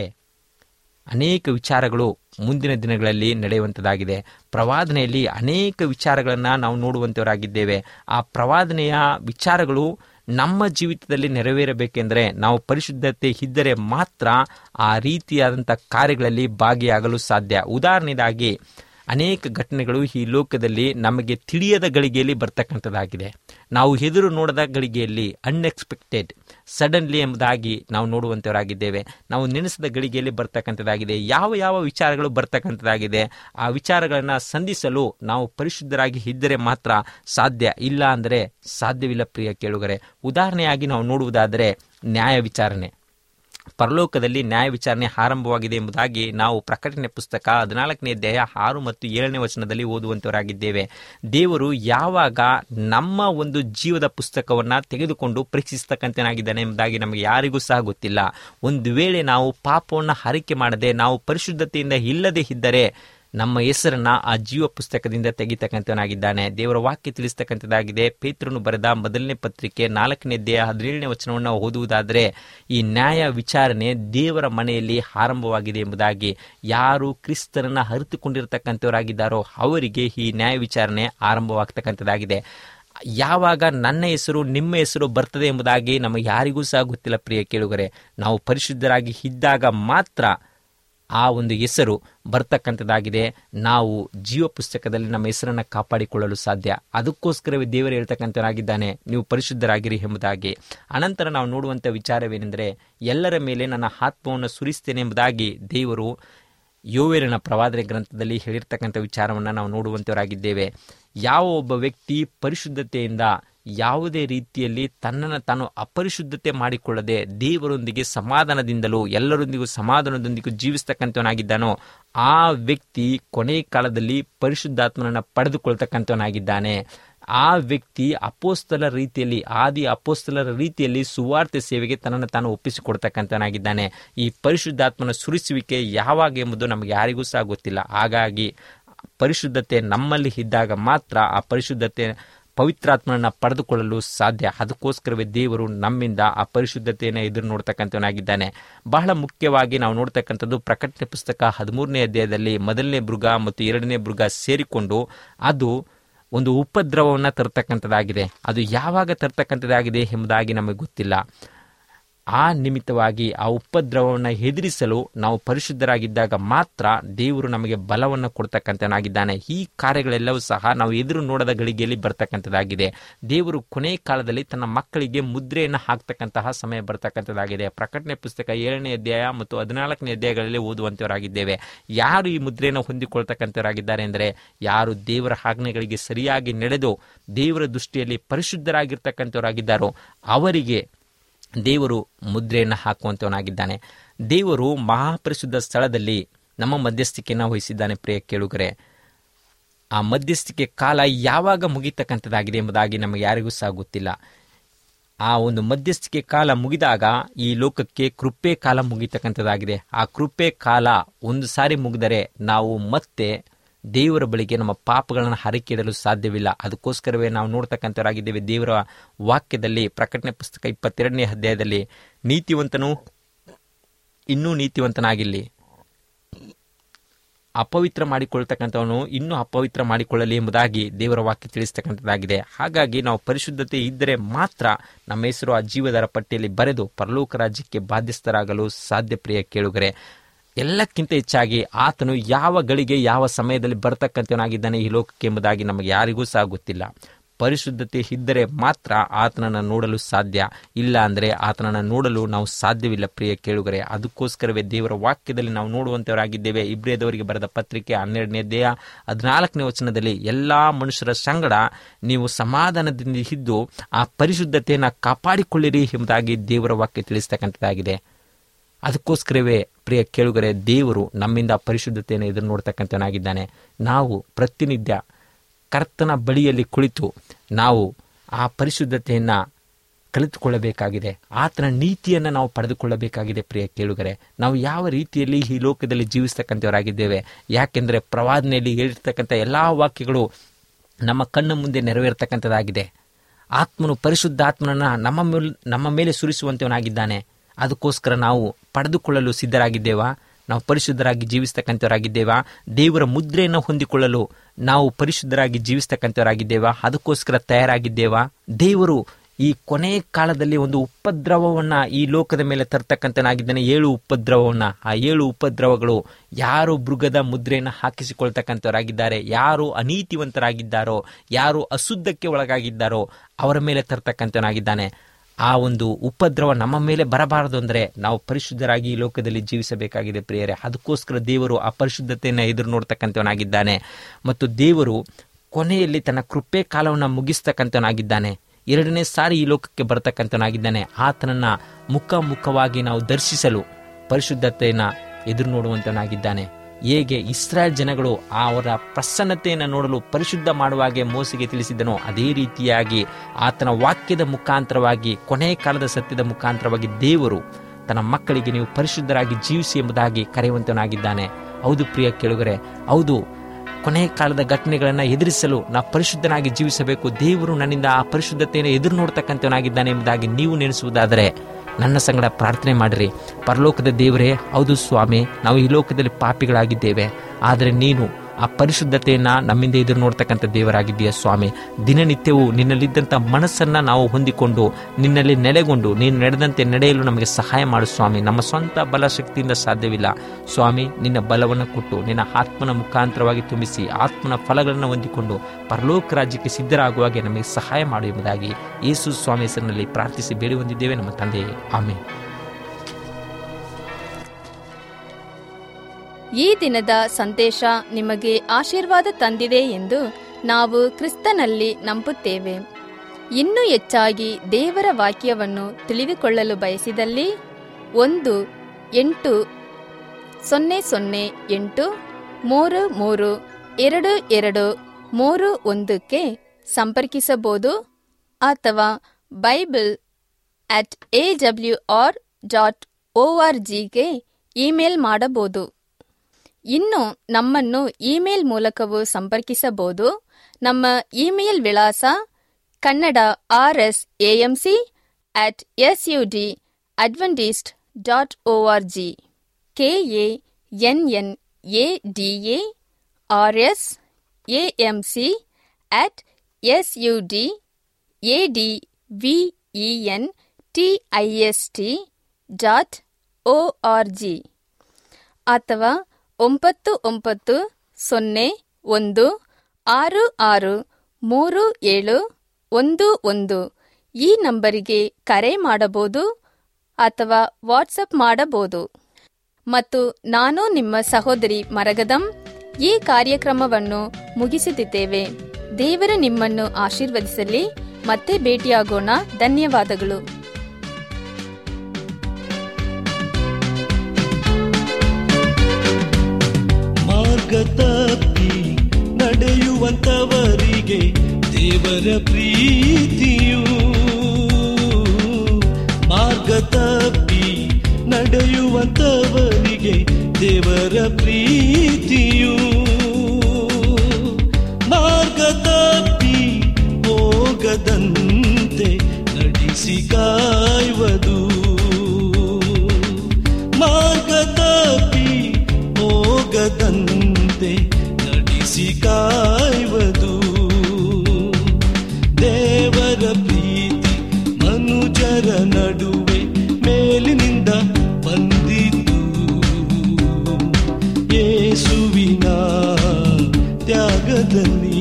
ಅನೇಕ ವಿಚಾರಗಳು ಮುಂದಿನ ದಿನಗಳಲ್ಲಿ ನಡೆಯುವಂಥದ್ದಾಗಿದೆ ಪ್ರವಾದನೆಯಲ್ಲಿ ಅನೇಕ ವಿಚಾರಗಳನ್ನು ನಾವು ನೋಡುವಂಥವರಾಗಿದ್ದೇವೆ ಆ ಪ್ರವಾದನೆಯ ವಿಚಾರಗಳು ನಮ್ಮ ಜೀವಿತದಲ್ಲಿ ನೆರವೇರಬೇಕೆಂದರೆ ನಾವು ಪರಿಶುದ್ಧತೆ ಇದ್ದರೆ ಮಾತ್ರ ಆ ರೀತಿಯಾದಂಥ ಕಾರ್ಯಗಳಲ್ಲಿ ಭಾಗಿಯಾಗಲು ಸಾಧ್ಯ ಉದಾಹರಣೆಗಾಗಿ ಅನೇಕ ಘಟನೆಗಳು ಈ ಲೋಕದಲ್ಲಿ ನಮಗೆ ತಿಳಿಯದ ಗಳಿಗೆಯಲ್ಲಿ ಬರ್ತಕ್ಕಂಥದ್ದಾಗಿದೆ ನಾವು ಎದುರು ನೋಡದ ಗಳಿಗೆಯಲ್ಲಿ ಅನ್ಎಕ್ಸ್ಪೆಕ್ಟೆಡ್ ಸಡನ್ಲಿ ಎಂಬುದಾಗಿ ನಾವು ನೋಡುವಂಥವರಾಗಿದ್ದೇವೆ ನಾವು ನೆನೆಸಿದ ಗಳಿಗೆಯಲ್ಲಿ ಬರ್ತಕ್ಕಂಥದ್ದಾಗಿದೆ ಯಾವ ಯಾವ ವಿಚಾರಗಳು ಬರ್ತಕ್ಕಂಥದ್ದಾಗಿದೆ ಆ ವಿಚಾರಗಳನ್ನು ಸಂಧಿಸಲು ನಾವು ಪರಿಶುದ್ಧರಾಗಿ ಇದ್ದರೆ ಮಾತ್ರ ಸಾಧ್ಯ ಇಲ್ಲ ಅಂದರೆ ಸಾಧ್ಯವಿಲ್ಲ ಪ್ರಿಯ ಕೇಳುಗರೆ ಉದಾಹರಣೆಯಾಗಿ ನಾವು ನೋಡುವುದಾದರೆ ನ್ಯಾಯ ವಿಚಾರಣೆ ಪರಲೋಕದಲ್ಲಿ ನ್ಯಾಯ ವಿಚಾರಣೆ ಆರಂಭವಾಗಿದೆ ಎಂಬುದಾಗಿ ನಾವು ಪ್ರಕಟಣೆ ಪುಸ್ತಕ ಹದಿನಾಲ್ಕನೇ ಅಧ್ಯಾಯ ಆರು ಮತ್ತು ಏಳನೇ ವಚನದಲ್ಲಿ ಓದುವಂತವರಾಗಿದ್ದೇವೆ ದೇವರು ಯಾವಾಗ ನಮ್ಮ ಒಂದು ಜೀವದ ಪುಸ್ತಕವನ್ನ ತೆಗೆದುಕೊಂಡು ಪರೀಕ್ಷಿಸ್ತಕ್ಕಂತನಾಗಿದ್ದಾನೆ ಎಂಬುದಾಗಿ ನಮಗೆ ಯಾರಿಗೂ ಸಹ ಗೊತ್ತಿಲ್ಲ ಒಂದು ವೇಳೆ ನಾವು ಪಾಪವನ್ನು ಹರಿಕೆ ಮಾಡದೆ ನಾವು ಪರಿಶುದ್ಧತೆಯಿಂದ ಇಲ್ಲದೆ ಇದ್ದರೆ ನಮ್ಮ ಹೆಸರನ್ನ ಆ ಜೀವ ಪುಸ್ತಕದಿಂದ ತೆಗಿತಕ್ಕಂಥವನಾಗಿದ್ದಾನೆ ದೇವರ ವಾಕ್ಯ ತಿಳಿಸ್ತಕ್ಕಂಥದ್ದಾಗಿದೆ ಪೇತ್ರನು ಬರೆದ ಮೊದಲನೇ ಪತ್ರಿಕೆ ನಾಲ್ಕನೇ ದೇಹ ಹದಿನೇಳನೇ ವಚನವನ್ನು ಓದುವುದಾದರೆ ಈ ನ್ಯಾಯ ವಿಚಾರಣೆ ದೇವರ ಮನೆಯಲ್ಲಿ ಆರಂಭವಾಗಿದೆ ಎಂಬುದಾಗಿ ಯಾರು ಕ್ರಿಸ್ತರನ್ನ ಅರಿತುಕೊಂಡಿರತಕ್ಕಂಥವರಾಗಿದ್ದಾರೋ ಅವರಿಗೆ ಈ ನ್ಯಾಯ ವಿಚಾರಣೆ ಆರಂಭವಾಗ್ತಕ್ಕಂಥದ್ದಾಗಿದೆ ಯಾವಾಗ ನನ್ನ ಹೆಸರು ನಿಮ್ಮ ಹೆಸರು ಬರ್ತದೆ ಎಂಬುದಾಗಿ ನಮಗೆ ಯಾರಿಗೂ ಸಹ ಗೊತ್ತಿಲ್ಲ ಪ್ರಿಯ ಕೇಳುಗರೆ ನಾವು ಪರಿಶುದ್ಧರಾಗಿ ಇದ್ದಾಗ ಮಾತ್ರ ಆ ಒಂದು ಹೆಸರು ಬರ್ತಕ್ಕಂಥದ್ದಾಗಿದೆ ನಾವು ಜೀವ ಪುಸ್ತಕದಲ್ಲಿ ನಮ್ಮ ಹೆಸರನ್ನು ಕಾಪಾಡಿಕೊಳ್ಳಲು ಸಾಧ್ಯ ಅದಕ್ಕೋಸ್ಕರವೇ ದೇವರು ಹೇಳ್ತಕ್ಕಂಥನಾಗಿದ್ದಾನೆ ನೀವು ಪರಿಶುದ್ಧರಾಗಿರಿ ಎಂಬುದಾಗಿ ಅನಂತರ ನಾವು ನೋಡುವಂಥ ವಿಚಾರವೇನೆಂದರೆ ಎಲ್ಲರ ಮೇಲೆ ನನ್ನ ಆತ್ಮವನ್ನು ಸುರಿಸ್ತೇನೆ ಎಂಬುದಾಗಿ ದೇವರು ಯೋವೇರನ ಪ್ರವಾದನೆ ಗ್ರಂಥದಲ್ಲಿ ಹೇಳಿರ್ತಕ್ಕಂಥ ವಿಚಾರವನ್ನು ನಾವು ನೋಡುವಂಥವರಾಗಿದ್ದೇವೆ ಯಾವ ಒಬ್ಬ ವ್ಯಕ್ತಿ ಪರಿಶುದ್ಧತೆಯಿಂದ ಯಾವುದೇ ರೀತಿಯಲ್ಲಿ ತನ್ನನ್ನು ತಾನು ಅಪರಿಶುದ್ಧತೆ ಮಾಡಿಕೊಳ್ಳದೆ ದೇವರೊಂದಿಗೆ ಸಮಾಧಾನದಿಂದಲೂ ಎಲ್ಲರೊಂದಿಗೂ ಸಮಾಧಾನದೊಂದಿಗೂ ಜೀವಿಸ್ತಕ್ಕಂಥವನಾಗಿದ್ದಾನೋ ಆ ವ್ಯಕ್ತಿ ಕೊನೆಯ ಕಾಲದಲ್ಲಿ ಪರಿಶುದ್ಧಾತ್ಮನನ್ನು ಪಡೆದುಕೊಳ್ತಕ್ಕಂಥವನಾಗಿದ್ದಾನೆ ಆ ವ್ಯಕ್ತಿ ಅಪೋಸ್ತಲ ರೀತಿಯಲ್ಲಿ ಆದಿ ಅಪೋಸ್ತಲರ ರೀತಿಯಲ್ಲಿ ಸುವಾರ್ತೆ ಸೇವೆಗೆ ತನ್ನನ್ನು ತಾನು ಒಪ್ಪಿಸಿಕೊಡ್ತಕ್ಕಂಥನಾಗಿದ್ದಾನೆ ಈ ಪರಿಶುದ್ಧಾತ್ಮನ ಸುರಿಸುವಿಕೆ ಯಾವಾಗ ಎಂಬುದು ನಮಗೆ ಯಾರಿಗೂ ಸಹ ಗೊತ್ತಿಲ್ಲ ಹಾಗಾಗಿ ಪರಿಶುದ್ಧತೆ ನಮ್ಮಲ್ಲಿ ಇದ್ದಾಗ ಮಾತ್ರ ಆ ಪರಿಶುದ್ಧತೆ ಪವಿತ್ರಾತ್ಮನನ್ನ ಪಡೆದುಕೊಳ್ಳಲು ಸಾಧ್ಯ ಅದಕ್ಕೋಸ್ಕರವೇ ದೇವರು ನಮ್ಮಿಂದ ಆ ಪರಿಶುದ್ಧತೆಯನ್ನು ಎದುರು ನೋಡ್ತಕ್ಕಂಥವನಾಗಿದ್ದಾನೆ ಬಹಳ ಮುಖ್ಯವಾಗಿ ನಾವು ನೋಡ್ತಕ್ಕಂಥದ್ದು ಪ್ರಕಟಣೆ ಪುಸ್ತಕ ಹದಿಮೂರನೇ ಅಧ್ಯಾಯದಲ್ಲಿ ಮೊದಲನೇ ಮೃಗ ಮತ್ತು ಎರಡನೇ ಮೃಗ ಸೇರಿಕೊಂಡು ಅದು ಒಂದು ಉಪದ್ರವವನ್ನು ತರ್ತಕ್ಕಂಥದ್ದಾಗಿದೆ ಅದು ಯಾವಾಗ ತರ್ತಕ್ಕಂಥದ್ದಾಗಿದೆ ಎಂಬುದಾಗಿ ನಮಗೆ ಗೊತ್ತಿಲ್ಲ ಆ ನಿಮಿತ್ತವಾಗಿ ಆ ಉಪದ್ರವವನ್ನು ಎದುರಿಸಲು ನಾವು ಪರಿಶುದ್ಧರಾಗಿದ್ದಾಗ ಮಾತ್ರ ದೇವರು ನಮಗೆ ಬಲವನ್ನು ಕೊಡ್ತಕ್ಕಂಥನಾಗಿದ್ದಾನೆ ಈ ಕಾರ್ಯಗಳೆಲ್ಲವೂ ಸಹ ನಾವು ಎದುರು ನೋಡದ ಗಳಿಗೆಯಲ್ಲಿ ಬರ್ತಕ್ಕಂಥದ್ದಾಗಿದೆ ದೇವರು ಕೊನೆ ಕಾಲದಲ್ಲಿ ತನ್ನ ಮಕ್ಕಳಿಗೆ ಮುದ್ರೆಯನ್ನು ಹಾಕ್ತಕ್ಕಂತಹ ಸಮಯ ಬರ್ತಕ್ಕಂಥದ್ದಾಗಿದೆ ಪ್ರಕಟಣೆ ಪುಸ್ತಕ ಏಳನೇ ಅಧ್ಯಾಯ ಮತ್ತು ಹದಿನಾಲ್ಕನೇ ಅಧ್ಯಾಯಗಳಲ್ಲಿ ಓದುವಂತವರಾಗಿದ್ದೇವೆ ಯಾರು ಈ ಮುದ್ರೆಯನ್ನು ಹೊಂದಿಕೊಳ್ತಕ್ಕಂಥವರಾಗಿದ್ದಾರೆ ಅಂದರೆ ಯಾರು ದೇವರ ಆಜ್ಞೆಗಳಿಗೆ ಸರಿಯಾಗಿ ನಡೆದು ದೇವರ ದೃಷ್ಟಿಯಲ್ಲಿ ಪರಿಶುದ್ಧರಾಗಿರ್ತಕ್ಕಂಥವರಾಗಿದ್ದಾರೋ ಅವರಿಗೆ ದೇವರು ಮುದ್ರೆಯನ್ನು ಹಾಕುವಂತವನಾಗಿದ್ದಾನೆ ದೇವರು ಮಹಾಪರಿಶುದ್ಧ ಸ್ಥಳದಲ್ಲಿ ನಮ್ಮ ಮಧ್ಯಸ್ಥಿಕೆಯನ್ನು ವಹಿಸಿದ್ದಾನೆ ಪ್ರಿಯ ಕೇಳುಗರೆ ಆ ಮಧ್ಯಸ್ಥಿಕೆ ಕಾಲ ಯಾವಾಗ ಮುಗಿತಕ್ಕಂಥದ್ದಾಗಿದೆ ಎಂಬುದಾಗಿ ನಮಗೆ ಯಾರಿಗೂ ಸಹ ಗೊತ್ತಿಲ್ಲ ಆ ಒಂದು ಮಧ್ಯಸ್ಥಿಕೆ ಕಾಲ ಮುಗಿದಾಗ ಈ ಲೋಕಕ್ಕೆ ಕೃಪೆ ಕಾಲ ಮುಗಿತಕ್ಕಂಥದ್ದಾಗಿದೆ ಆ ಕೃಪೆ ಕಾಲ ಒಂದು ಸಾರಿ ಮುಗಿದರೆ ನಾವು ಮತ್ತೆ ದೇವರ ಬಳಿಗೆ ನಮ್ಮ ಪಾಪಗಳನ್ನು ಹರಕಿಡಲು ಸಾಧ್ಯವಿಲ್ಲ ಅದಕ್ಕೋಸ್ಕರವೇ ನಾವು ನೋಡ್ತಕ್ಕಂಥವರಾಗಿದ್ದೇವೆ ದೇವರ ವಾಕ್ಯದಲ್ಲಿ ಪ್ರಕಟಣೆ ಪುಸ್ತಕ ಇಪ್ಪತ್ತೆರಡನೇ ಅಧ್ಯಾಯದಲ್ಲಿ ನೀತಿವಂತನು ಇನ್ನೂ ನೀತಿವಂತನಾಗಿಲ್ಲಿ ಅಪವಿತ್ರ ಮಾಡಿಕೊಳ್ತಕ್ಕಂಥವನು ಇನ್ನೂ ಅಪವಿತ್ರ ಮಾಡಿಕೊಳ್ಳಲಿ ಎಂಬುದಾಗಿ ದೇವರ ವಾಕ್ಯ ತಿಳಿಸ್ತಕ್ಕಂಥದ್ದಾಗಿದೆ ಹಾಗಾಗಿ ನಾವು ಪರಿಶುದ್ಧತೆ ಇದ್ದರೆ ಮಾತ್ರ ನಮ್ಮ ಹೆಸರು ಆ ಜೀವದರ ಪಟ್ಟಿಯಲ್ಲಿ ಬರೆದು ಪರಲೋಕ ರಾಜ್ಯಕ್ಕೆ ಬಾಧ್ಯಸ್ಥರಾಗಲು ಸಾಧ್ಯ ಪ್ರಿಯ ಕೇಳುಗರೆ ಎಲ್ಲಕ್ಕಿಂತ ಹೆಚ್ಚಾಗಿ ಆತನು ಯಾವ ಗಳಿಗೆ ಯಾವ ಸಮಯದಲ್ಲಿ ಬರ್ತಕ್ಕಂಥವನಾಗಿದ್ದಾನೆ ಈ ಲೋಕಕ್ಕೆ ಎಂಬುದಾಗಿ ನಮಗೆ ಯಾರಿಗೂ ಸಹ ಗೊತ್ತಿಲ್ಲ ಪರಿಶುದ್ಧತೆ ಇದ್ದರೆ ಮಾತ್ರ ಆತನನ್ನು ನೋಡಲು ಸಾಧ್ಯ ಇಲ್ಲ ಅಂದರೆ ಆತನನ್ನು ನೋಡಲು ನಾವು ಸಾಧ್ಯವಿಲ್ಲ ಪ್ರಿಯ ಕೇಳುಗರೆ ಅದಕ್ಕೋಸ್ಕರವೇ ದೇವರ ವಾಕ್ಯದಲ್ಲಿ ನಾವು ನೋಡುವಂತವರಾಗಿದ್ದೇವೆ ಇಬ್ರಿಯದವರಿಗೆ ಬರೆದ ಪತ್ರಿಕೆ ಹನ್ನೆರಡನೇ ದೇಹ ಹದಿನಾಲ್ಕನೇ ವಚನದಲ್ಲಿ ಎಲ್ಲ ಮನುಷ್ಯರ ಸಂಗಡ ನೀವು ಸಮಾಧಾನದಿಂದ ಇದ್ದು ಆ ಪರಿಶುದ್ಧತೆಯನ್ನು ಕಾಪಾಡಿಕೊಳ್ಳಿರಿ ಎಂಬುದಾಗಿ ದೇವರ ವಾಕ್ಯ ತಿಳಿಸ್ತಕ್ಕಂಥದ್ದಾಗಿದೆ ಅದಕ್ಕೋಸ್ಕರವೇ ಪ್ರಿಯ ಕೇಳುಗರೆ ದೇವರು ನಮ್ಮಿಂದ ಪರಿಶುದ್ಧತೆಯನ್ನು ಎದುರು ನೋಡ್ತಕ್ಕಂಥನಾಗಿದ್ದಾನೆ ನಾವು ಪ್ರತಿನಿತ್ಯ ಕರ್ತನ ಬಳಿಯಲ್ಲಿ ಕುಳಿತು ನಾವು ಆ ಪರಿಶುದ್ಧತೆಯನ್ನು ಕಲಿತುಕೊಳ್ಳಬೇಕಾಗಿದೆ ಆತನ ನೀತಿಯನ್ನು ನಾವು ಪಡೆದುಕೊಳ್ಳಬೇಕಾಗಿದೆ ಪ್ರಿಯ ಕೇಳುಗರೆ ನಾವು ಯಾವ ರೀತಿಯಲ್ಲಿ ಈ ಲೋಕದಲ್ಲಿ ಜೀವಿಸ್ತಕ್ಕಂಥವರಾಗಿದ್ದೇವೆ ಯಾಕೆಂದರೆ ಪ್ರವಾದನೆಯಲ್ಲಿ ಹೇಳಿರ್ತಕ್ಕಂಥ ಎಲ್ಲ ವಾಕ್ಯಗಳು ನಮ್ಮ ಕಣ್ಣ ಮುಂದೆ ನೆರವೇರ್ತಕ್ಕಂಥದ್ದಾಗಿದೆ ಆತ್ಮನು ಪರಿಶುದ್ಧ ಆತ್ಮನನ್ನು ನಮ್ಮ ಮೇಲೆ ನಮ್ಮ ಮೇಲೆ ಸುರಿಸುವಂತವನಾಗಿದ್ದಾನೆ ಅದಕ್ಕೋಸ್ಕರ ನಾವು ಪಡೆದುಕೊಳ್ಳಲು ಸಿದ್ಧರಾಗಿದ್ದೇವಾ ನಾವು ಪರಿಶುದ್ಧರಾಗಿ ಜೀವಿಸ್ತಕ್ಕಂಥವರಾಗಿದ್ದೇವಾ ದೇವರ ಮುದ್ರೆಯನ್ನು ಹೊಂದಿಕೊಳ್ಳಲು ನಾವು ಪರಿಶುದ್ಧರಾಗಿ ಜೀವಿಸ್ತಕ್ಕಂಥವರಾಗಿದ್ದೇವಾ ಅದಕ್ಕೋಸ್ಕರ ತಯಾರಾಗಿದ್ದೇವಾ ದೇವರು ಈ ಕೊನೆ ಕಾಲದಲ್ಲಿ ಒಂದು ಉಪದ್ರವವನ್ನ ಈ ಲೋಕದ ಮೇಲೆ ತರ್ತಕ್ಕಂಥನಾಗಿದ್ದಾನೆ ಏಳು ಉಪದ್ರವವನ್ನ ಆ ಏಳು ಉಪದ್ರವಗಳು ಯಾರು ಮೃಗದ ಮುದ್ರೆಯನ್ನು ಹಾಕಿಸಿಕೊಳ್ತಕ್ಕಂಥವರಾಗಿದ್ದಾರೆ ಯಾರು ಅನೀತಿವಂತರಾಗಿದ್ದಾರೋ ಯಾರು ಅಶುದ್ಧಕ್ಕೆ ಒಳಗಾಗಿದ್ದಾರೋ ಅವರ ಮೇಲೆ ತರ್ತಕ್ಕಂಥವನಾಗಿದ್ದಾನೆ ಆ ಒಂದು ಉಪದ್ರವ ನಮ್ಮ ಮೇಲೆ ಬರಬಾರದು ಅಂದರೆ ನಾವು ಪರಿಶುದ್ಧರಾಗಿ ಈ ಲೋಕದಲ್ಲಿ ಜೀವಿಸಬೇಕಾಗಿದೆ ಪ್ರಿಯರೇ ಅದಕ್ಕೋಸ್ಕರ ದೇವರು ಆ ಪರಿಶುದ್ಧತೆಯನ್ನು ಎದುರು ನೋಡ್ತಕ್ಕಂಥವನಾಗಿದ್ದಾನೆ ಮತ್ತು ದೇವರು ಕೊನೆಯಲ್ಲಿ ತನ್ನ ಕೃಪೆ ಕಾಲವನ್ನು ಮುಗಿಸ್ತಕ್ಕಂಥವನಾಗಿದ್ದಾನೆ ಎರಡನೇ ಸಾರಿ ಈ ಲೋಕಕ್ಕೆ ಬರತಕ್ಕಂಥವನಾಗಿದ್ದಾನೆ ಆತನನ್ನ ಮುಖ ಮುಖವಾಗಿ ನಾವು ದರ್ಶಿಸಲು ಪರಿಶುದ್ಧತೆಯನ್ನು ಎದುರು ನೋಡುವಂತವನಾಗಿದ್ದಾನೆ ಹೇಗೆ ಇಸ್ರಾಯೇಲ್ ಜನಗಳು ಅವರ ಪ್ರಸನ್ನತೆಯನ್ನು ನೋಡಲು ಪರಿಶುದ್ಧ ಮಾಡುವಾಗೆ ಮೋಸಿಗೆ ತಿಳಿಸಿದನೋ ಅದೇ ರೀತಿಯಾಗಿ ಆತನ ವಾಕ್ಯದ ಮುಖಾಂತರವಾಗಿ ಕೊನೆಯ ಕಾಲದ ಸತ್ಯದ ಮುಖಾಂತರವಾಗಿ ದೇವರು ತನ್ನ ಮಕ್ಕಳಿಗೆ ನೀವು ಪರಿಶುದ್ಧರಾಗಿ ಜೀವಿಸಿ ಎಂಬುದಾಗಿ ಕರೆಯುವಂತವನಾಗಿದ್ದಾನೆ ಹೌದು ಪ್ರಿಯ ಕೇಳುಗರೆ ಹೌದು ಕೊನೆಯ ಕಾಲದ ಘಟನೆಗಳನ್ನು ಎದುರಿಸಲು ನಾವು ಪರಿಶುದ್ಧನಾಗಿ ಜೀವಿಸಬೇಕು ದೇವರು ನನ್ನಿಂದ ಆ ಪರಿಶುದ್ಧತೆಯನ್ನು ಎದುರು ನೋಡ್ತಕ್ಕಂಥವನಾಗಿದ್ದಾನೆ ಎಂಬುದಾಗಿ ನೀವು ನೆನೆಸುವುದಾದರೆ ನನ್ನ ಸಂಗಡ ಪ್ರಾರ್ಥನೆ ಮಾಡಿರಿ ಪರಲೋಕದ ದೇವರೇ ಹೌದು ಸ್ವಾಮಿ ನಾವು ಈ ಲೋಕದಲ್ಲಿ ಪಾಪಿಗಳಾಗಿದ್ದೇವೆ ಆದರೆ ನೀನು ಆ ಪರಿಶುದ್ಧತೆಯನ್ನು ನಮ್ಮಿಂದ ಎದುರು ನೋಡ್ತಕ್ಕಂಥ ದೇವರಾಗಿದ್ದೀಯ ಸ್ವಾಮಿ ದಿನನಿತ್ಯವೂ ನಿನ್ನಲ್ಲಿದ್ದಂಥ ಮನಸ್ಸನ್ನು ನಾವು ಹೊಂದಿಕೊಂಡು ನಿನ್ನಲ್ಲಿ ನೆಲೆಗೊಂಡು ನೀನು ನಡೆದಂತೆ ನಡೆಯಲು ನಮಗೆ ಸಹಾಯ ಮಾಡು ಸ್ವಾಮಿ ನಮ್ಮ ಸ್ವಂತ ಬಲ ಶಕ್ತಿಯಿಂದ ಸಾಧ್ಯವಿಲ್ಲ ಸ್ವಾಮಿ ನಿನ್ನ ಬಲವನ್ನು ಕೊಟ್ಟು ನಿನ್ನ ಆತ್ಮನ ಮುಖಾಂತರವಾಗಿ ತುಂಬಿಸಿ ಆತ್ಮನ ಫಲಗಳನ್ನು ಹೊಂದಿಕೊಂಡು ಪರಲೋಕ ರಾಜ್ಯಕ್ಕೆ ಸಿದ್ಧರಾಗುವಾಗೆ ನಮಗೆ ಸಹಾಯ ಮಾಡು ಎಂಬುದಾಗಿ ಯೇಸು ಸ್ವಾಮಿ ಹೆಸರಿನಲ್ಲಿ ಪ್ರಾರ್ಥಿಸಿ ಬೇಡಿ ಹೊಂದಿದ್ದೇವೆ ನಮ್ಮ ತಂದೆಯೇ ಆಮೇಲೆ ಈ ದಿನದ ಸಂದೇಶ ನಿಮಗೆ ಆಶೀರ್ವಾದ ತಂದಿದೆ ಎಂದು ನಾವು ಕ್ರಿಸ್ತನಲ್ಲಿ ನಂಬುತ್ತೇವೆ ಇನ್ನೂ ಹೆಚ್ಚಾಗಿ ದೇವರ ವಾಕ್ಯವನ್ನು ತಿಳಿದುಕೊಳ್ಳಲು ಬಯಸಿದಲ್ಲಿ ಒಂದು ಎಂಟು ಸೊನ್ನೆ ಸೊನ್ನೆ ಎಂಟು ಮೂರು ಮೂರು ಎರಡು ಎರಡು ಮೂರು ಒಂದಕ್ಕೆ ಸಂಪರ್ಕಿಸಬಹುದು ಅಥವಾ Bible at A W R dot O R ಜಿಗೆ ಇಮೇಲ್ ಮಾಡಬಹುದು ಇನ್ನು ನಮ್ಮನ್ನು ಇಮೇಲ್ ಮೂಲಕವೂ ಸಂಪರ್ಕಿಸಬಹುದು ನಮ್ಮ ಇಮೇಲ್ ವಿಳಾಸ Kannada R S AMC at S U D Adventist dot O R G K A N N A D A R S AMC at S U D A D V E N T I S T dot O R G ಅಥವಾ ಒಂಬತ್ತು ಒಂಬತ್ತು ಸೊನ್ನೆ ಒಂದು ಆರು ಆರು ಮೂರು ಏಳು ಒಂದು ಒಂದು ಈ ನಂಬರಿಗೆ ಕರೆ ಮಾಡಬಹುದು ಅಥವಾ ವಾಟ್ಸಪ್ ಮಾಡಬಹುದು ಮತ್ತು ನಾನು ನಿಮ್ಮ ಸಹೋದರಿ ಮರಗದಂ ಈ ಕಾರ್ಯಕ್ರಮವನ್ನು ಮುಗಿಸುತ್ತಿದ್ದೇವೆ ದೇವರು ನಿಮ್ಮನ್ನು ಆಶೀರ್ವದಿಸಲಿ ಮತ್ತೆ ಭೇಟಿಯಾಗೋಣ ಧನ್ಯವಾದಗಳು ಮಾರ್ಗ ತಪ್ಪಿ ನಡೆಯುವಂತವರಿಗೆ ದೇವರ ಪ್ರೀತಿಯು ಮಾರ್ಗ ತಪ್ಪಿ ನಡೆಯುವಂತವರಿಗೆ ದೇವರ ಪ್ರೀತಿಯು ಮಾರ್ಗ ತಪ್ಪಿ ಹೋಗದಂತೆ ನಡೆಸಿ ಕಾಯುವುದು ಮಾರ್ಗ ತಪ್ಪಿ ಹೋಗದಂತೆ ನಡೆಸಿ ಕಾಯುವುದು ದೇವರ ಪ್ರೀತಿ ಮನುಜರ ನಡುವೆ ಮೇಲಿನಿಂದ ಬಂದಿದ್ದು ಯೇಸುವಿನ ತ್ಯಾಗದಲ್ಲಿ